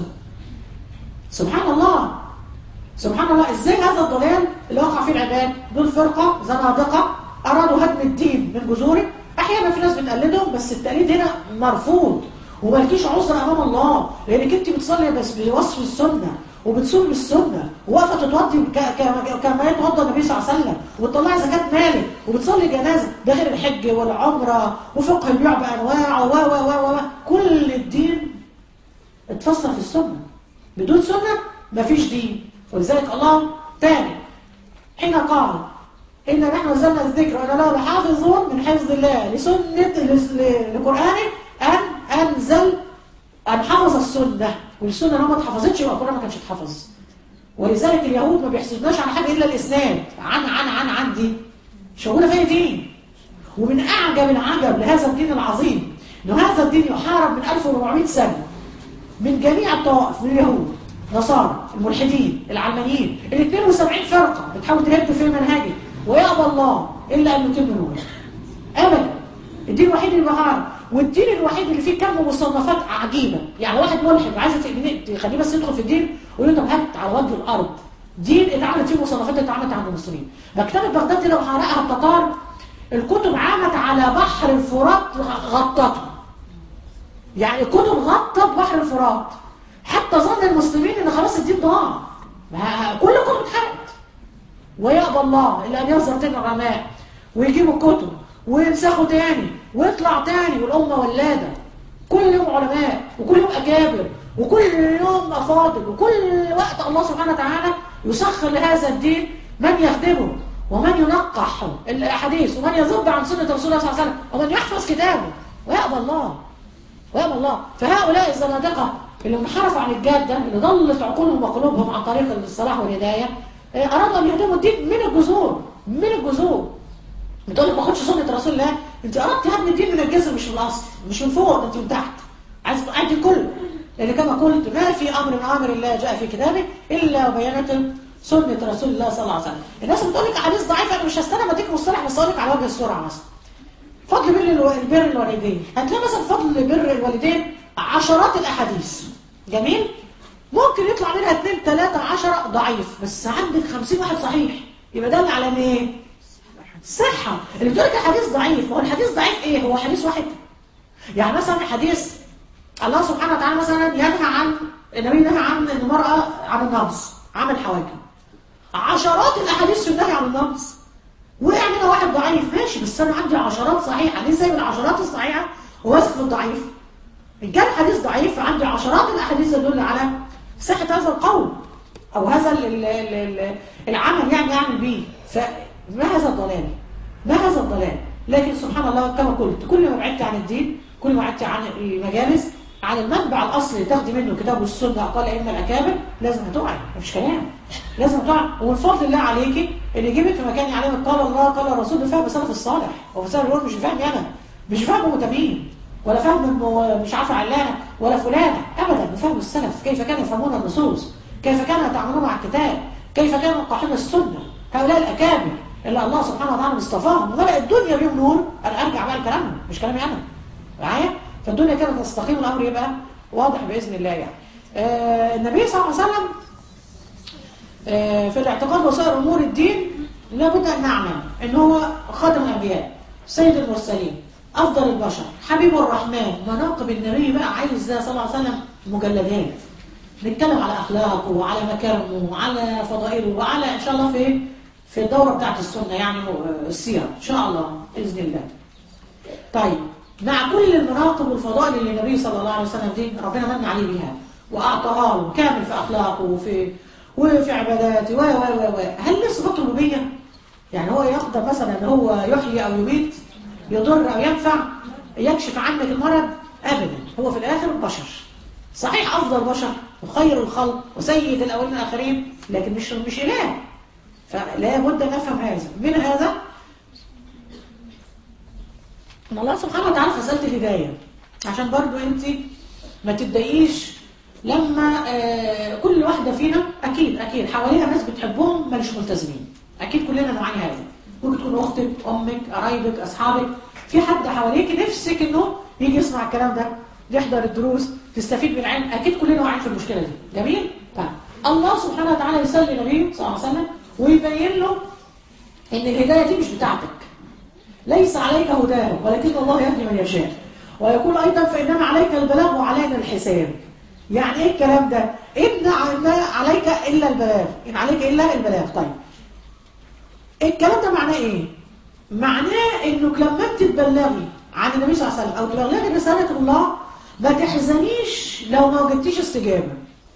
سبحان الله سبحان الله ازاي هذا الضلال اللي وقع فيه العباد دول فرقه زنادقه ارادوا هدم الدين من جذوره احيانا في ناس بتقلدهم بس التقليد هنا مرفوض ومالكيش عذر امام الله لانك انت بتصلي بس بوصف السنه وبتصوم بالسنه وواقفه تتوضي ك- ك- كما يتوضا النبي صلى الله عليه وسلم وتطلعي زكاه مالك وبتصلي جنازه ده غير الحج والعمره وفقه البيع بانواعه و و و و كل الدين اتفسر في السنه بدون سنه مفيش دين ولذلك الله تاني حين قال إن نحن نزلنا الذكر وأنا له لحافظون من حفظ الله لسنة لس- ل- لقرآنه أن أنزل أن حفظ السنة والسنة لو ما اتحفظتش يبقى القرآن ما كانش اتحفظ ولذلك اليهود ما بيحسبناش على حاجة إلا الإسناد عن عن عن عن دي شغولة فيها دين ومن أعجب العجب لهذا الدين العظيم إنه هذا الدين يحارب من 1400 سنة من جميع الطوائف من اليهود نصارى الملحدين العلمانيين ال 72 فرقة بتحاول تهد في منهجه ويأبى الله إلا أن يتم نوره أبدا الدين الوحيد اللي بهار والدين الوحيد اللي فيه كم مصنفات عجيبة يعني واحد ملحد وعايزة تقنيه- تخليه بس يدخل في الدين ويقول له طب هات على وجه الأرض دين اتعملت فيه مصنفات اتعملت عند المسلمين مكتبة بغداد دي لو حرقها التتار الكتب عامت على بحر الفرات غطته يعني الكتب غطت بحر الفرات حتى ظن المسلمين ان خلاص الدين ضاع ما- كل الكتب اتحرقت ويأبى الله إلا أن يظهر تاني الرماء ويجيبوا الكتب وينسخوا تاني ويطلع تاني والأمة ولادة كل يوم علماء وكل يوم أجابر وكل يوم أفاضل وكل وقت الله سبحانه وتعالى يسخر لهذا الدين من يخدمه ومن ينقح الأحاديث ومن يذب عن سنة رسول الله صلى الله عليه وسلم ومن يحفظ كتابه ويأبى الله ويأبى الله فهؤلاء الزنادقة اللي انحرفوا عن الجاده اللي ضلت عقولهم وقلوبهم عن طريق الصلاح والهدايه آه، ارادوا ان يهدموا الدين من الجذور من الجذور بتقول لك ما اخدش سنه رسول الله انت قربت هدم الدين من الجذر مش من الاصل مش من فوق انت من تحت عايز تقعد الكل لان كما قلت ما في امر من امر الله جاء في كتابه الا وبينت سنه رسول الله صلى الله عليه وسلم الناس بتقول لك حديث ضعيف انا مش هستنى ما اديك مصطلح بس اقول لك على وجه السرعه مثلا فضل بر الو- البر الوالدين هتلاقي مثلا فضل بر الوالدين عشرات الاحاديث جميل ممكن يطلع منها اثنين ثلاثة عشرة ضعيف بس عندك خمسين واحد صحيح يبقى ده على ان ايه صحة اللي بتقول لك الحديث ضعيف ما هو الحديث ضعيف ايه هو حديث واحد يعني مثلا حديث الله سبحانه وتعالى مثلا ينهى عن النبي نهى عن ان المرأة عن النمص عمل حواجب عشرات الاحاديث في النهي عن النمص وقع منها واحد ضعيف ماشي بس انا عندي عشرات صحيحه ليه زي من العشرات الصحيحه وواثق في الضعيف ان كان حديث ضعيف عندي عشرات الاحاديث تدل على صحه هذا القول او هذا ال- ال- ال- ال- العمل يعني يعمل به فما هذا الضلال ما هذا الضلال لكن سبحان الله كما قلت كل ما بعدت عن الدين كل ما بعدت عن المجالس عن المنبع الاصلي اللي تاخدي منه كتاب والسنه اقل ائمه الاكابر لازم هتقعي مفيش كلام لازم هتقعي ومن فضل الله عليكي اللي يجيبك في مكان يعلمك قال الله قال الرسول ده فاهم بسلف الصالح هو بسلف الأول مش فاهم انا مش فاهم متابعين ولا فاهم م- مش عارفه علانه ولا فلانه ابدا بفهم السلف كيف كانوا يفهمون النصوص كيف كانوا يتعاملون مع الكتاب كيف كانوا يقحون السنه هؤلاء الاكابر اللي الله سبحانه وتعالى اصطفاهم وملأ الدنيا بيهم نور انا ارجع بقى لكلامهم مش كلامي انا معايا فالدنيا كده تستقيم الامر يبقى واضح باذن الله يعني آه النبي صلى الله عليه وسلم آه في الاعتقاد وسائر امور الدين لابد ان نعلم ان هو خاتم الانبياء سيد المرسلين افضل البشر حبيب الرحمن مناقب النبي بقى عايز ده صلى الله عليه وسلم مجلدات نتكلم على اخلاقه وعلى مكارمه وعلى فضائله وعلى ان شاء الله في في الدوره بتاعت السنه يعني آه، السيره ان شاء الله باذن الله طيب مع كل المناقب والفضائل اللي النبي صلى الله عليه وسلم دي ربنا من عليه بيها واعطاها له كامل في اخلاقه وفي وفي عباداته و و و و هل له صفات ربوبيه؟ يعني هو يقدر مثلا ان هو يحيي او يميت يضر او ينفع يكشف عنك المرض ابدا هو في الاخر بشر صحيح افضل بشر وخير الخلق وسيد الاولين والاخرين لكن مش مش اله فلا بد ان نفهم هذا من هذا ان الله سبحانه وتعالى في مساله الهدايه عشان برضو انت ما تتضايقيش لما آه كل واحده فينا اكيد اكيد حواليها ناس بتحبهم ما مش ملتزمين اكيد كلنا نوعين هذا ممكن تكون اختك امك قرايبك اصحابك في حد حواليك نفسك انه يجي يسمع الكلام ده يحضر الدروس تستفيد من العلم اكيد كلنا واقعين في المشكله دي جميل طيب الله سبحانه وتعالى يسلي نبيه صلى الله عليه وسلم ويبين له ان الهدايه دي مش بتاعتك ليس عليك هداهم ولكن الله يهدي من يشاء ويقول أيضا فإنما عليك البلاغ وعلينا الحساب يعني إيه الكلام ده إن ما عليك إلا البلاغ إن عليك إلا البلاغ طيب الكلام ده معناه إيه معناه إنك لما أنت تبلغي عن النبي صلى الله عليه وسلم أو تبلغي رسالة الله ما تحزنيش لو ما وجدتيش استجابة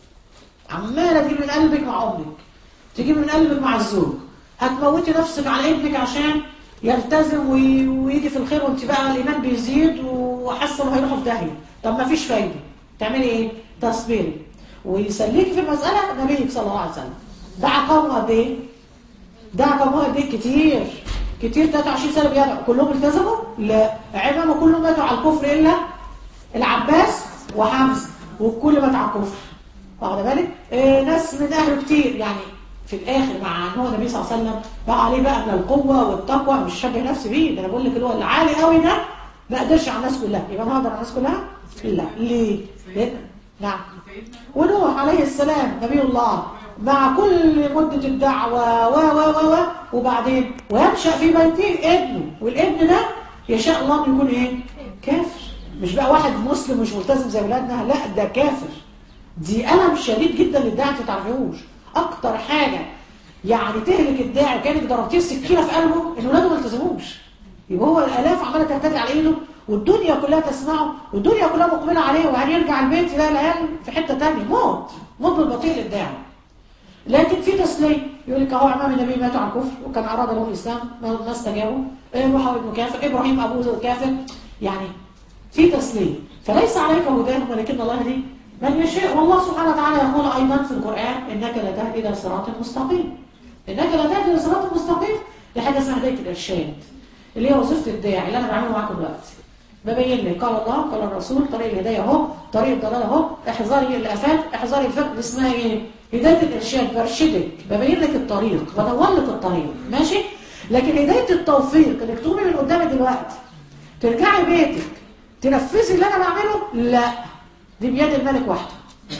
عمالة تجيب من قلبك مع أمك تجيب من قلبك مع الزوج هتموتي نفسك على ابنك عشان يلتزم وي- ويجي في الخير وانت بقى الايمان بيزيد وحاسه انه هيروحوا في داهيه طب ما فيش فايده تعملي ايه تصبري ويسليكي في المساله نبيك صلى الله عليه وسلم دعا قومه قد ايه دعا قومه قد ايه كتير كتير 23 سنه بيدعوا كلهم التزموا لا عمامه كلهم ماتوا على الكفر الا العباس وحمزه والكل مات على الكفر واخده بالك آه ناس من اهله كتير يعني في الاخر مع ان هو النبي صلى الله عليه وسلم بقى عليه بقى من القوه والتقوى مش شبه نفسي بيه ده انا بقول لك اللي هو العالي قوي ده ما قدرش على الناس كلها يبقى انا هقدر على الناس كلها؟ لا ليه؟ ليه؟ نعم ونوح عليه السلام نبي الله مع كل مدة الدعوة و و و و وبعدين وينشأ في بيته ابنه والابن ده يشاء الله انه يكون ايه؟ كافر مش بقى واحد مسلم مش ملتزم زي ولادنا لا ده كافر دي ألم شديد جدا للداعي انت تعرفيهوش اكتر حاجة يعني تهلك الداعي كانك ضربتيه سكينة في قلبه ان ولاده ما التزموش يبقى هو الالاف عماله تهتدي على ايده والدنيا كلها تسمعه والدنيا كلها مقبله عليه وبعدين يرجع البيت يلاقي العيال في حته ثانيه موت موت بالبطيء للداعي لكن في تسليم يقول لك اهو عمام النبي ماتوا على الكفر وكان اراد لهم الاسلام ما ما استجابوا نوح ابنه كافر ابراهيم ابوه كافر يعني في تسليم فليس عليك هداهم ولكن الله يهدي من يشاء والله سبحانه وتعالى يقول أيضا في القرآن إنك لا تهدي إلى صراط مستقيم إنك لا تهدي إلى صراط مستقيم دي حاجة اسمها هداية الإرشاد اللي هي وظيفة الداعي اللي أنا بعمله معاكم دلوقتي ببين لك قال الله قال الرسول طريق الهداية أهو طريق الضلال أهو احذري الآفات احذري الفقد دي اسمها إيه؟ هداية الإرشاد برشدك ببين لك الطريق بدور لك الطريق ماشي؟ لكن هداية التوفيق إنك تقومي من قدامي دلوقتي ترجعي بيتك تنفذي اللي أنا بعمله لا دي بيد الملك وحده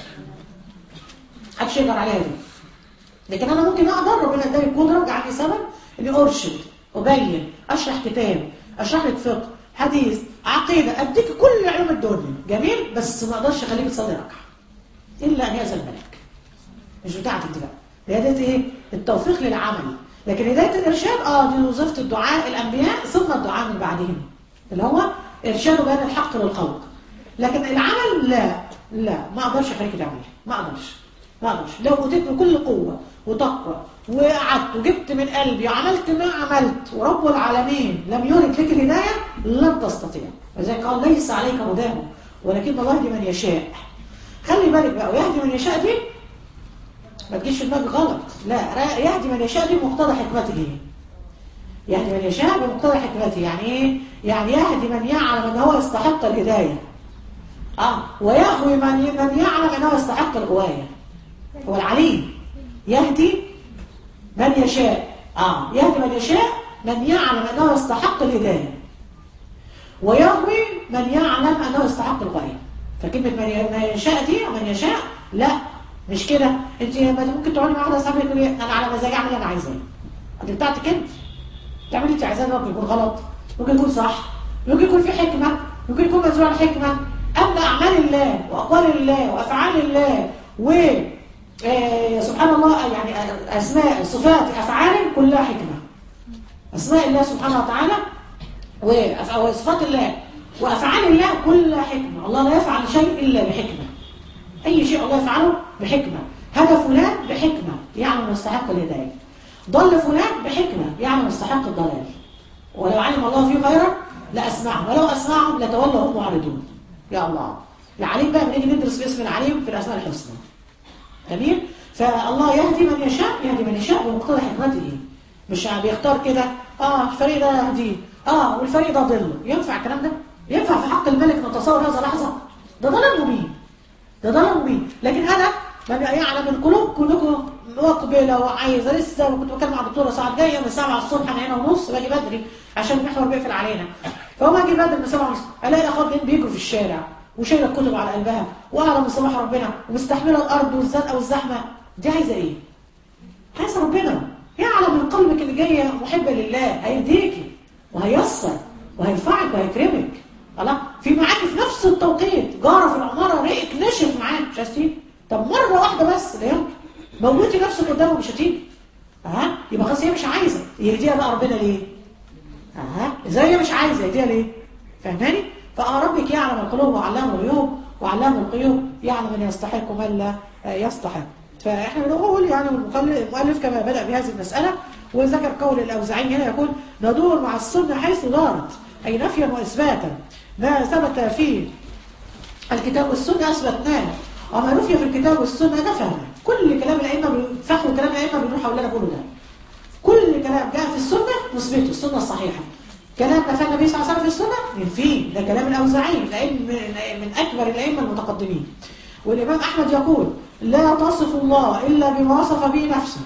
محدش يقدر عليها دي لكن انا ممكن اقدر ربنا اداني القدره وجعلني سبب اني ارشد ابين اشرح كتاب اشرح لك فقه حديث عقيده اديك كل علوم الدنيا جميل بس ما اقدرش اخليك تصلي ركعه الا ان ياذن الملك مش بتاعتك دي بقى دي هدايه ايه التوفيق للعمل لكن هدايه الارشاد اه دي وظيفه الدعاء الانبياء ثم الدعاء من بعدهم اللي هو ارشاد بيان الحق للخلق لكن العمل لا لا ما اقدرش اخليك تعملي ما اقدرش ما اقدرش لو اوتيت بكل قوه وتقوى وقعدت وجبت من قلبي وعملت ما عملت ورب العالمين لم يرد لك الهدايه لن تستطيع لذلك قال ليس عليك هداهم ولكن الله يهدي من يشاء خلي بالك بقى ويهدي من يشاء دي ما تجيش في دماغك غلط لا يهدي من يشاء دي بمقتضى حكمته يهدي من يشاء بمقتضى حكمته يعني ايه يعني يهدي من يعلم ان هو يستحق الهدايه اه ويغوي من من يعلم انه يستحق الغوايه هو العليم يهدي من يشاء اه يهدي من يشاء من يعلم انه يستحق الهدايه ويغوي من يعلم انه يستحق الغوايه فكلمه من من يشاء دي من يشاء لا مش كده انت ممكن تقعدي مع واحده صاحبتك تقولي انا على مزاجي اعمل اللي انا عايزاه دي بتاعتك انت تعملي اللي انت عايزاه ده ممكن يكون غلط ممكن يكون صح ممكن يكون في حكمه ممكن يكون منزوع الحكمه أما أعمال الله وأقوال الله وأفعال الله و آه سبحان الله يعني أسماء صفات أفعال كلها حكمة أسماء الله سبحانه وتعالى وصفات الله وأفعال الله كلها حكمة الله لا يفعل شيء إلا بحكمة أي شيء الله يفعله بحكمة هدى فلان بحكمة يعلم يستحق الهداية ضل فلان بحكمة يعلم يستحق الضلال ولو علم الله فيه خيرا لأسمعهم ولو أسمعهم لتولوا هم معرضون يا الله العليم بقى بنيجي ندرس باسم العليم في الأسماء الحسنى جميل فالله يهدي من يشاء يهدي من يشاء بمقتضى حكمته مش بيختار كده اه الفريق ده يهديه اه والفريق ده ضله ينفع الكلام ده ينفع في حق الملك نتصور هذا لحظه ده ضلال مبين ده ضلال مبين لكن انا من يعلم القلوب كلكم مقبله وعايزه لسه كنت بتكلم مع الدكتوره سعاد جايه من 7 الصبح انا هنا ونص باجي بدري عشان المحور بيقفل علينا فهو اجي بدري من 7 ونص الاقي الاخوات بيجروا في الشارع وشايله الكتب على قلبها وقاعده من صباح ربنا ومستحمله الارض والزنقه والزحمه دي عايزه ايه؟ عايزه ربنا يعلم من قلبك اللي جايه محبه لله هيديكي وهيسر وهيرفعك وهيكرمك الله في معاكي في نفس التوقيت جاره في العماره ريقك نشف معاك مش هتيجي طب مره واحده بس لا يمكن موتي نفسك قدامه مش هتيجي ها يبقى خلاص هي مش عايزه يهديها بقى ربنا ليه؟ اها ازاي هي مش عايزه يهديها ليه؟ فاهماني؟ فربك يعلم القلوب وعلام الغيوب وعلام الغيوب يعلم من يستحق ومن لا يستحق فاحنا بنقول يعني المؤلف كما بدأ بهذه المسألة وذكر قول الأوزاعي هنا يقول ندور مع السنة حيث دارت أي نفيا وإثباتا ما ثبت في الكتاب والسنة أثبتناه وما نفي في الكتاب والسنة نفهنا كل كلام الأئمة فهم كلام الأئمة بنروح حولنا نقوله ده كل كلام جاء في السنة نثبته السنة الصحيحة كلام نفى النبي صلى الله عليه وسلم في السنة ننفيه ده كلام الأوزاعي من أكبر الأئمة المتقدمين والإمام أحمد يقول لا تصف الله إلا بما وصف به نفسه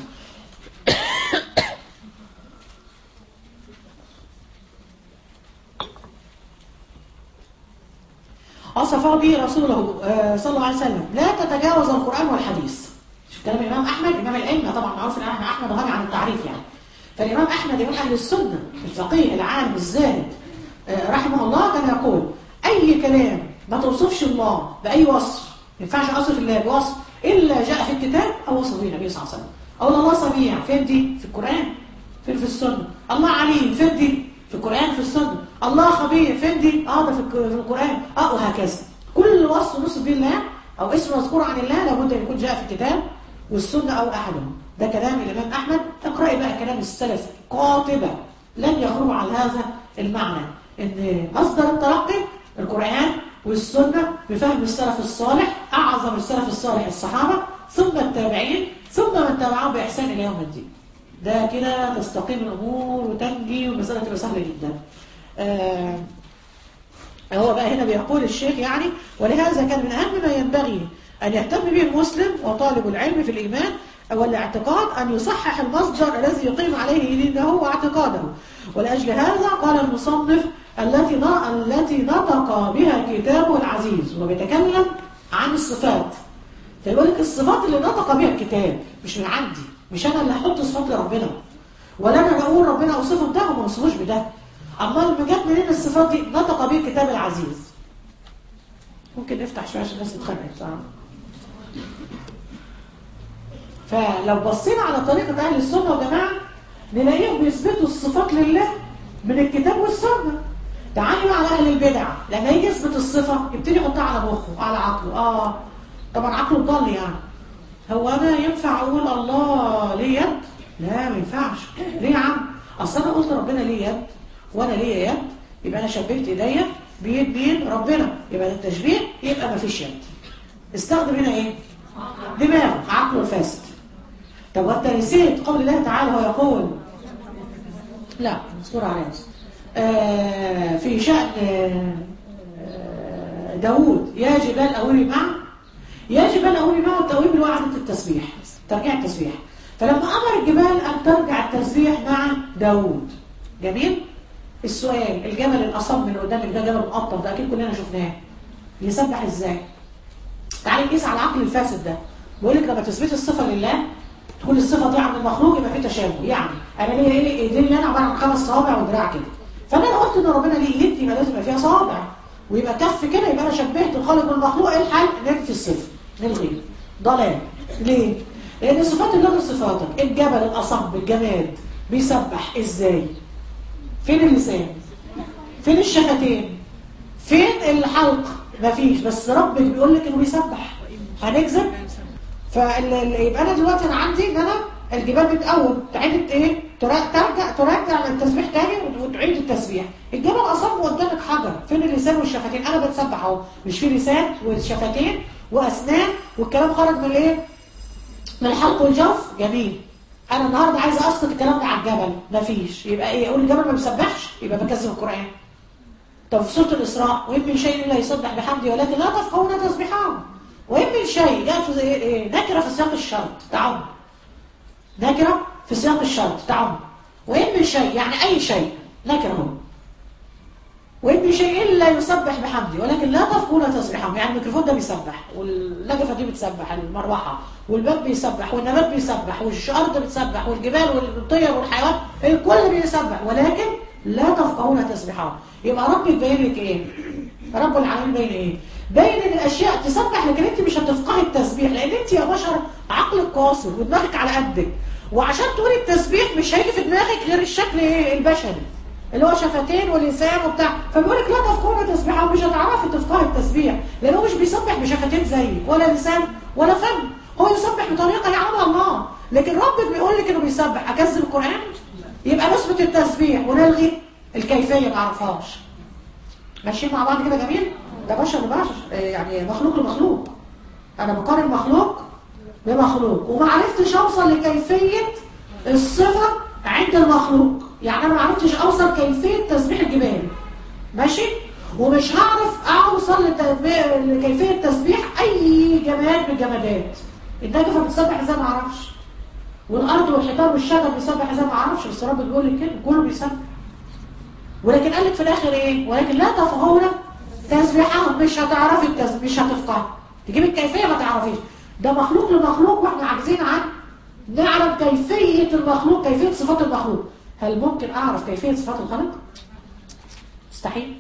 وصفه به رسوله صلى الله عليه وسلم لا تتجاوز القرآن والحديث كلام الإمام أحمد إمام الأئمة طبعا معروف إن أحمد غني عن التعريف يعني فالإمام أحمد إمام أهل السنة الفقيه العالم الزاهد رحمه الله كان يقول أي كلام ما توصفش الله بأي وصف ما ينفعش أصف الله بوصف إلا جاء في الكتاب أو وصف به النبي صلى الله عليه وسلم أو الله سميع فين دي؟ في القرآن فين في السنة الله عليم فين دي؟ في القرآن في السنة الله خبير فين دي؟ اه ده في القرآن اه وهكذا كل وصف نصف به الله أو اسم مذكور عن الله لابد أن يكون جاء في الكتاب والسنة أو أحدهم ده كلام الإمام أحمد اقرأي بقى كلام السلف قاطبة لن يخرج عن هذا المعنى إن مصدر التلقي القرآن والسنة بفهم السلف الصالح أعظم السلف الصالح الصحابة ثم التابعين ثم من تبعهم بإحسان إلى يوم الدين ده كده تستقيم الأمور وتنجي والمسألة تبقى سهلة جدا آه هو بقى هنا بيقول الشيخ يعني ولهذا كان من أهم ما ينبغي أن يهتم به المسلم وطالب العلم في الإيمان والاعتقاد أن يصحح المصدر الذي يقيم عليه دينه واعتقاده ولأجل هذا قال المصنف التي التي نطق بها كتابه العزيز وبيتكلم عن الصفات فيقول لك الصفات اللي نطق بها الكتاب مش من عندي مش أنا اللي هحط صفات لربنا ولا أنا اللي أقول ربنا أوصفه بده وما أوصفوش بده أما لما جت منين الصفات دي نطق بها الكتاب العزيز ممكن نفتح شوية عشان الناس تتخانق صح؟ فلو بصينا على طريقة أهل السنة والجماعة نلاقيهم بيثبتوا الصفات لله من الكتاب والسنة تعالوا بقى على أهل البدع لما يجي يثبت الصفة يبتدي يحطها على مخه على عقله آه طبعا عقله ضل يعني هو أنا ينفع أقول الله ليه يد؟ لا ما ينفعش ليه يا عم؟ أصل أنا قلت ربنا ليه يد وأنا ليه يد يبقى أنا شبهت إيديا بيد مين؟ ربنا يبقى ده التشبيه يبقى ما فيش يد استخدم هنا إيه؟ دماغه عقله الفاسد طب وانت نسيت قول الله تعالى هو يقول لا مذكور عليه آه في شأن آه داوود يا جبال أولي معه يا جبال أولي معه التأويل اللي هو عادة التسبيح ترجيع التسبيح فلما أمر الجبال أن ترجع التسبيح مع داوود جميل السؤال الجبل الأصم من قدامك ده جبل مقطب ده أكيد كلنا شفناه يسبح إزاي تعالي نقيس على العقل الفاسد ده بيقول لك لما تثبت الصفة لله تكون الصفة دي عند المخلوق يبقى في تشابه يعني انا ليا ايه ايدين اللي انا عباره عن خمس صوابع ودراع كده فانا لو قلت ان ربنا ليه ايد يبقى لازم يبقى فيها صوابع ويبقى كف كده يبقى انا شبهت الخالق بالمخلوق ايه الحل ننفي الصفر نلغي ضلال ليه لان صفات الله غير صفاتك الجبل الاصم الجماد بيسبح ازاي فين اللسان فين الشفتين فين الحلق مفيش بس ربك بيقول لك انه بيسبح هنكذب فيبقى انا دلوقتي انا عندي ان انا الجبال بتقوم تعيد ايه ترجع ترجع للتسبيح تاني وتعيد التسبيح الجبل اصلا قدامك حجر فين اللسان والشفتين انا بتسبح اهو مش في لسان والشفتين واسنان والكلام خرج من ايه من الحلق والجوف جميل انا النهارده عايزه اسقط الكلام ده على الجبل مفيش يبقى ايه اقول الجبل ما بيسبحش يبقى بكذب القران طب في سوره الاسراء وان من شيء الا يسبح بحمده ولكن لا تفقهون تسبيحهم وإن من شيء جاء في إيه؟ نكرة في سياق الشرط تعم نكرة في سياق الشرط تعم وإن من شيء يعني أي شيء نكرة هو وإن من شيء إلا يسبح بحمده ولكن لا تفقون تسبحهم يعني الميكروفون ده بيسبح والنجفة دي بتسبح المروحة والباب بيسبح والنبات بيسبح والأرض بتسبح والجبال والطير والحيوان الكل بيسبح ولكن لا تفقهون تسبحهم يبقى رب يبين لك إيه؟ رب العالمين بين إيه؟ باين ان الاشياء تسبح لكن انت مش هتفقهي التسبيح لان انت يا بشر عقلك قاصر ودماغك على قدك وعشان تقولي التسبيح مش هيجي في دماغك غير الشكل ايه البشري اللي هو شفتين ولسان وبتاع فبيقول لك لا تفقهوا تسبيحه ومش هتعرفي تفقهي التسبيح لان هو مش بيسبح بشفتين زيك ولا لسان ولا فم هو يسبح بطريقه يعلمها الله لكن ربك بيقول لك انه بيسبح اكذب القران يبقى نثبت التسبيح ونلغي الكيفيه ما اعرفهاش ماشيين مع بعض كده جميل ده بشر لبشر يعني مخلوق لمخلوق انا بقارن مخلوق بمخلوق وما عرفتش اوصل لكيفيه الصفه عند المخلوق يعني انا ما عرفتش اوصل كيفيه تسبيح الجبال ماشي ومش هعرف اوصل لكيفيه تسبيح اي جماد من الجمادات النجفه بتسبح ازاي ما اعرفش والارض والحيطان والشجر بيسبح ازاي ما اعرفش بس رب بيقول لي كده كله بيسبح ولكن قال لك في الاخر ايه ولكن لا تفقهون تسبيحهم مش هتعرفي التسبيح مش هتفقهي تجيب الكيفيه ما تعرفيش ده مخلوق لمخلوق واحنا عاجزين عن نعرف كيفيه المخلوق كيفيه صفات المخلوق هل ممكن اعرف كيفيه صفات الخالق مستحيل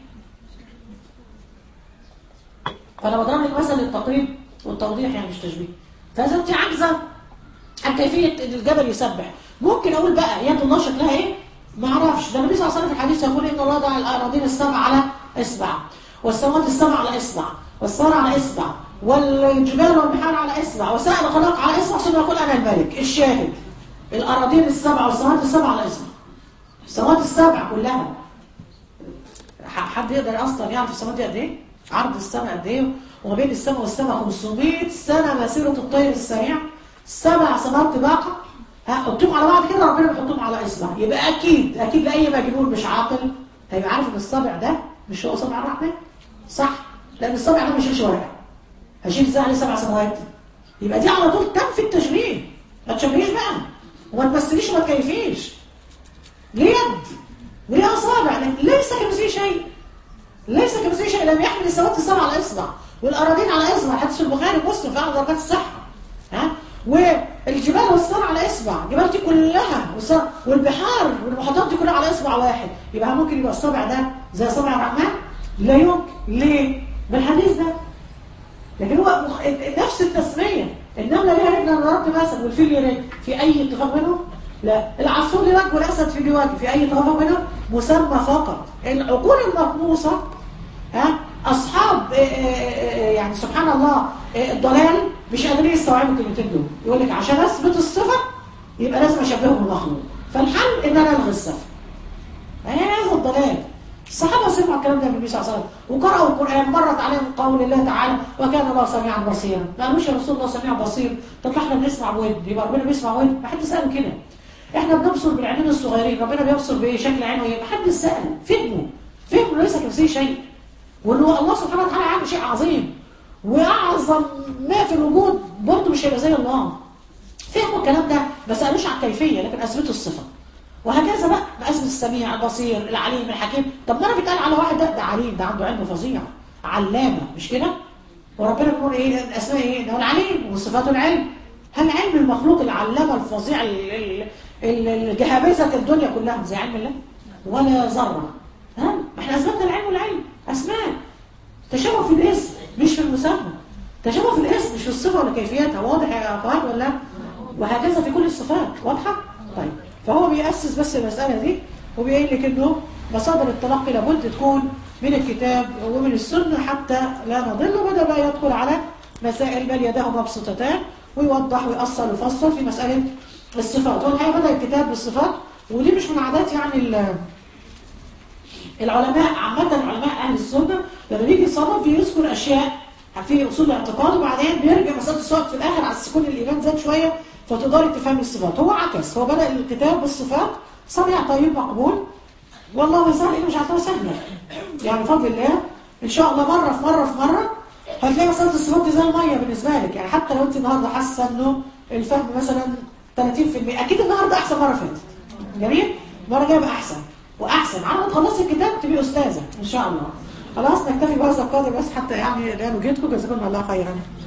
فانا بضرب لك مثل التقريب والتوضيح يعني مش تشبيه فاذا انت عاجزه عن كيفيه ان الجبل يسبح ممكن اقول بقى يد الله شكلها ايه ما اعرفش ده النبي صلى الله عليه وسلم في الحديث يقول ان الله ضع الاراضين السبع على اصبع والسماوات السبع على اصبع والثرى على اصبع والجبال والبحار على اصبع وسائر الخلق على اصبع ثم يقول انا الملك الشاهد الاراضين السبع والسماوات السبع على اصبع السماوات السبع كلها حد يقدر اصلا يعرف السماوات دي قد ايه عرض السماء قد ايه وما بين السماء والسماء 500 سنه مسيره الطير السريع سبع سماوات طباقه ها حطهم على بعض كده ربنا بيحطهم على اصبع يبقى اكيد اكيد لاي مجنون مش عاقل هيبقى عارف ان الصابع ده مش هو صابع الرحمن صح لان الصابع ده مش هيشيل ورقه هشيل ازاي عليه سبع سماوات يبقى دي على طول تنفي التشبيه ما تشبهيش بقى وما تمثليش وما تكيفيش ليه يد وليه اصابع ليس كمثله شيء ليس كمثله شيء لم يحمل السماوات السبع على اصبع والاراضين على اصبع حديث البخاري ومسلم في اعلى درجات الصحه ها والجبال والسماء على اصبع الجبال دي كلها والس- والبحار والمحيطات دي كلها على اصبع واحد يبقى ممكن يبقى الصابع ده زي صابع الرحمن لا يمكن ليه بالحديث ده لكن هو مخ- نفس التسمية النملة ليها رجل انا ضربت مثلا والفيل ليه رجل في أي اتفاق بينهم؟ لا العصفور ليه وجه والأسد في ليه وجه في أي اتفاق بينهم؟ مسمى فقط العقول المطموسة ها أصحاب آه، آه، آه، يعني سبحان الله آه، الضلال مش قادرين يستوعبوا الكلمتين دول يقول لك عشان أثبت الصفة يبقى لازم أشبهه بالمخلوق فالحل إن أنا ألغي الصفة يعني هذا الضلال الصحابة سمعوا الكلام ده من النبي صلى الله عليه وسلم وقرأوا القرآن مرت عليهم قول الله تعالى وكان الله سميعا بصيرا ما قالوش يا رسول الله سميع بصير طب احنا بنسمع بود يبقى ربنا بيسمع بود ما حد سأل كده احنا بنبصر بالعينين الصغيرين ربنا بيبصر بايه شكل عينه ايه ما حد سأل فهموا فهموا ليس كمثله شيء وانه الله سبحانه وتعالى عامل شيء عظيم واعظم ما في الوجود برضه مش هيبقى زي الله فهموا الكلام ده ما سالوش عن الكيفيه لكن اثبتوا الصفه وهكذا بقى مقاسم السميع البصير العليم الحكيم طب ما انا بيتقال على واحد ده ده عليم ده عنده علم فظيع علامه مش كده وربنا بيقول ايه الاسماء ايه ده هو العليم وصفاته العلم هل علم المخلوق العلامه الفظيع ال- ال- ال- الجهابذه الدنيا كلها زي علم الله ولا ذره ها ما احنا اثبتنا العلم والعلم اسماء تشابه في الاسم مش في المسمى تشابه في الاسم مش في الصفه ولا كيفيتها واضح يا اخوات ولا وهكذا في كل الصفات واضحه طيب فهو بيأسس بس المسألة دي وبيقول لك انه مصادر التلقي لابد تكون من الكتاب ومن السنة حتى لا نضل وبدأ بقى يدخل على مسائل بل يداه مبسوطتان ويوضح ويأصل ويفصل في مسألة الصفات والحقيقة بدأ الكتاب بالصفات ودي مش من عادات يعني ال- العلماء عامة علماء أهل السنة لما بيجي يصنف بيذكر أشياء في أصول الاعتقاد وبعدين بيرجع مسألة الصفات في الآخر على سكون الإيمان زاد شوية فتقدري تفهمي الصفات هو عكس هو بدأ الكتاب بالصفات صنيع طيب مقبول والله سهل إيه مش عارفة سهلة يعني بفضل الله إن شاء الله مرة في مرة في مرة هتلاقي مسألة الصفات دي زي المية بالنسبة لك يعني حتى لو أنت النهاردة حاسة إنه الفهم مثلا 30% أكيد النهاردة أحسن مرة فاتت جميل؟ المرة الجاية بقى أحسن وأحسن على ما تخلصي الكتاب تبقي أستاذة إن شاء الله خلاص نكتفي بهذا القدر بس حتى يعني لا نجيتكم جزاكم الله خيرا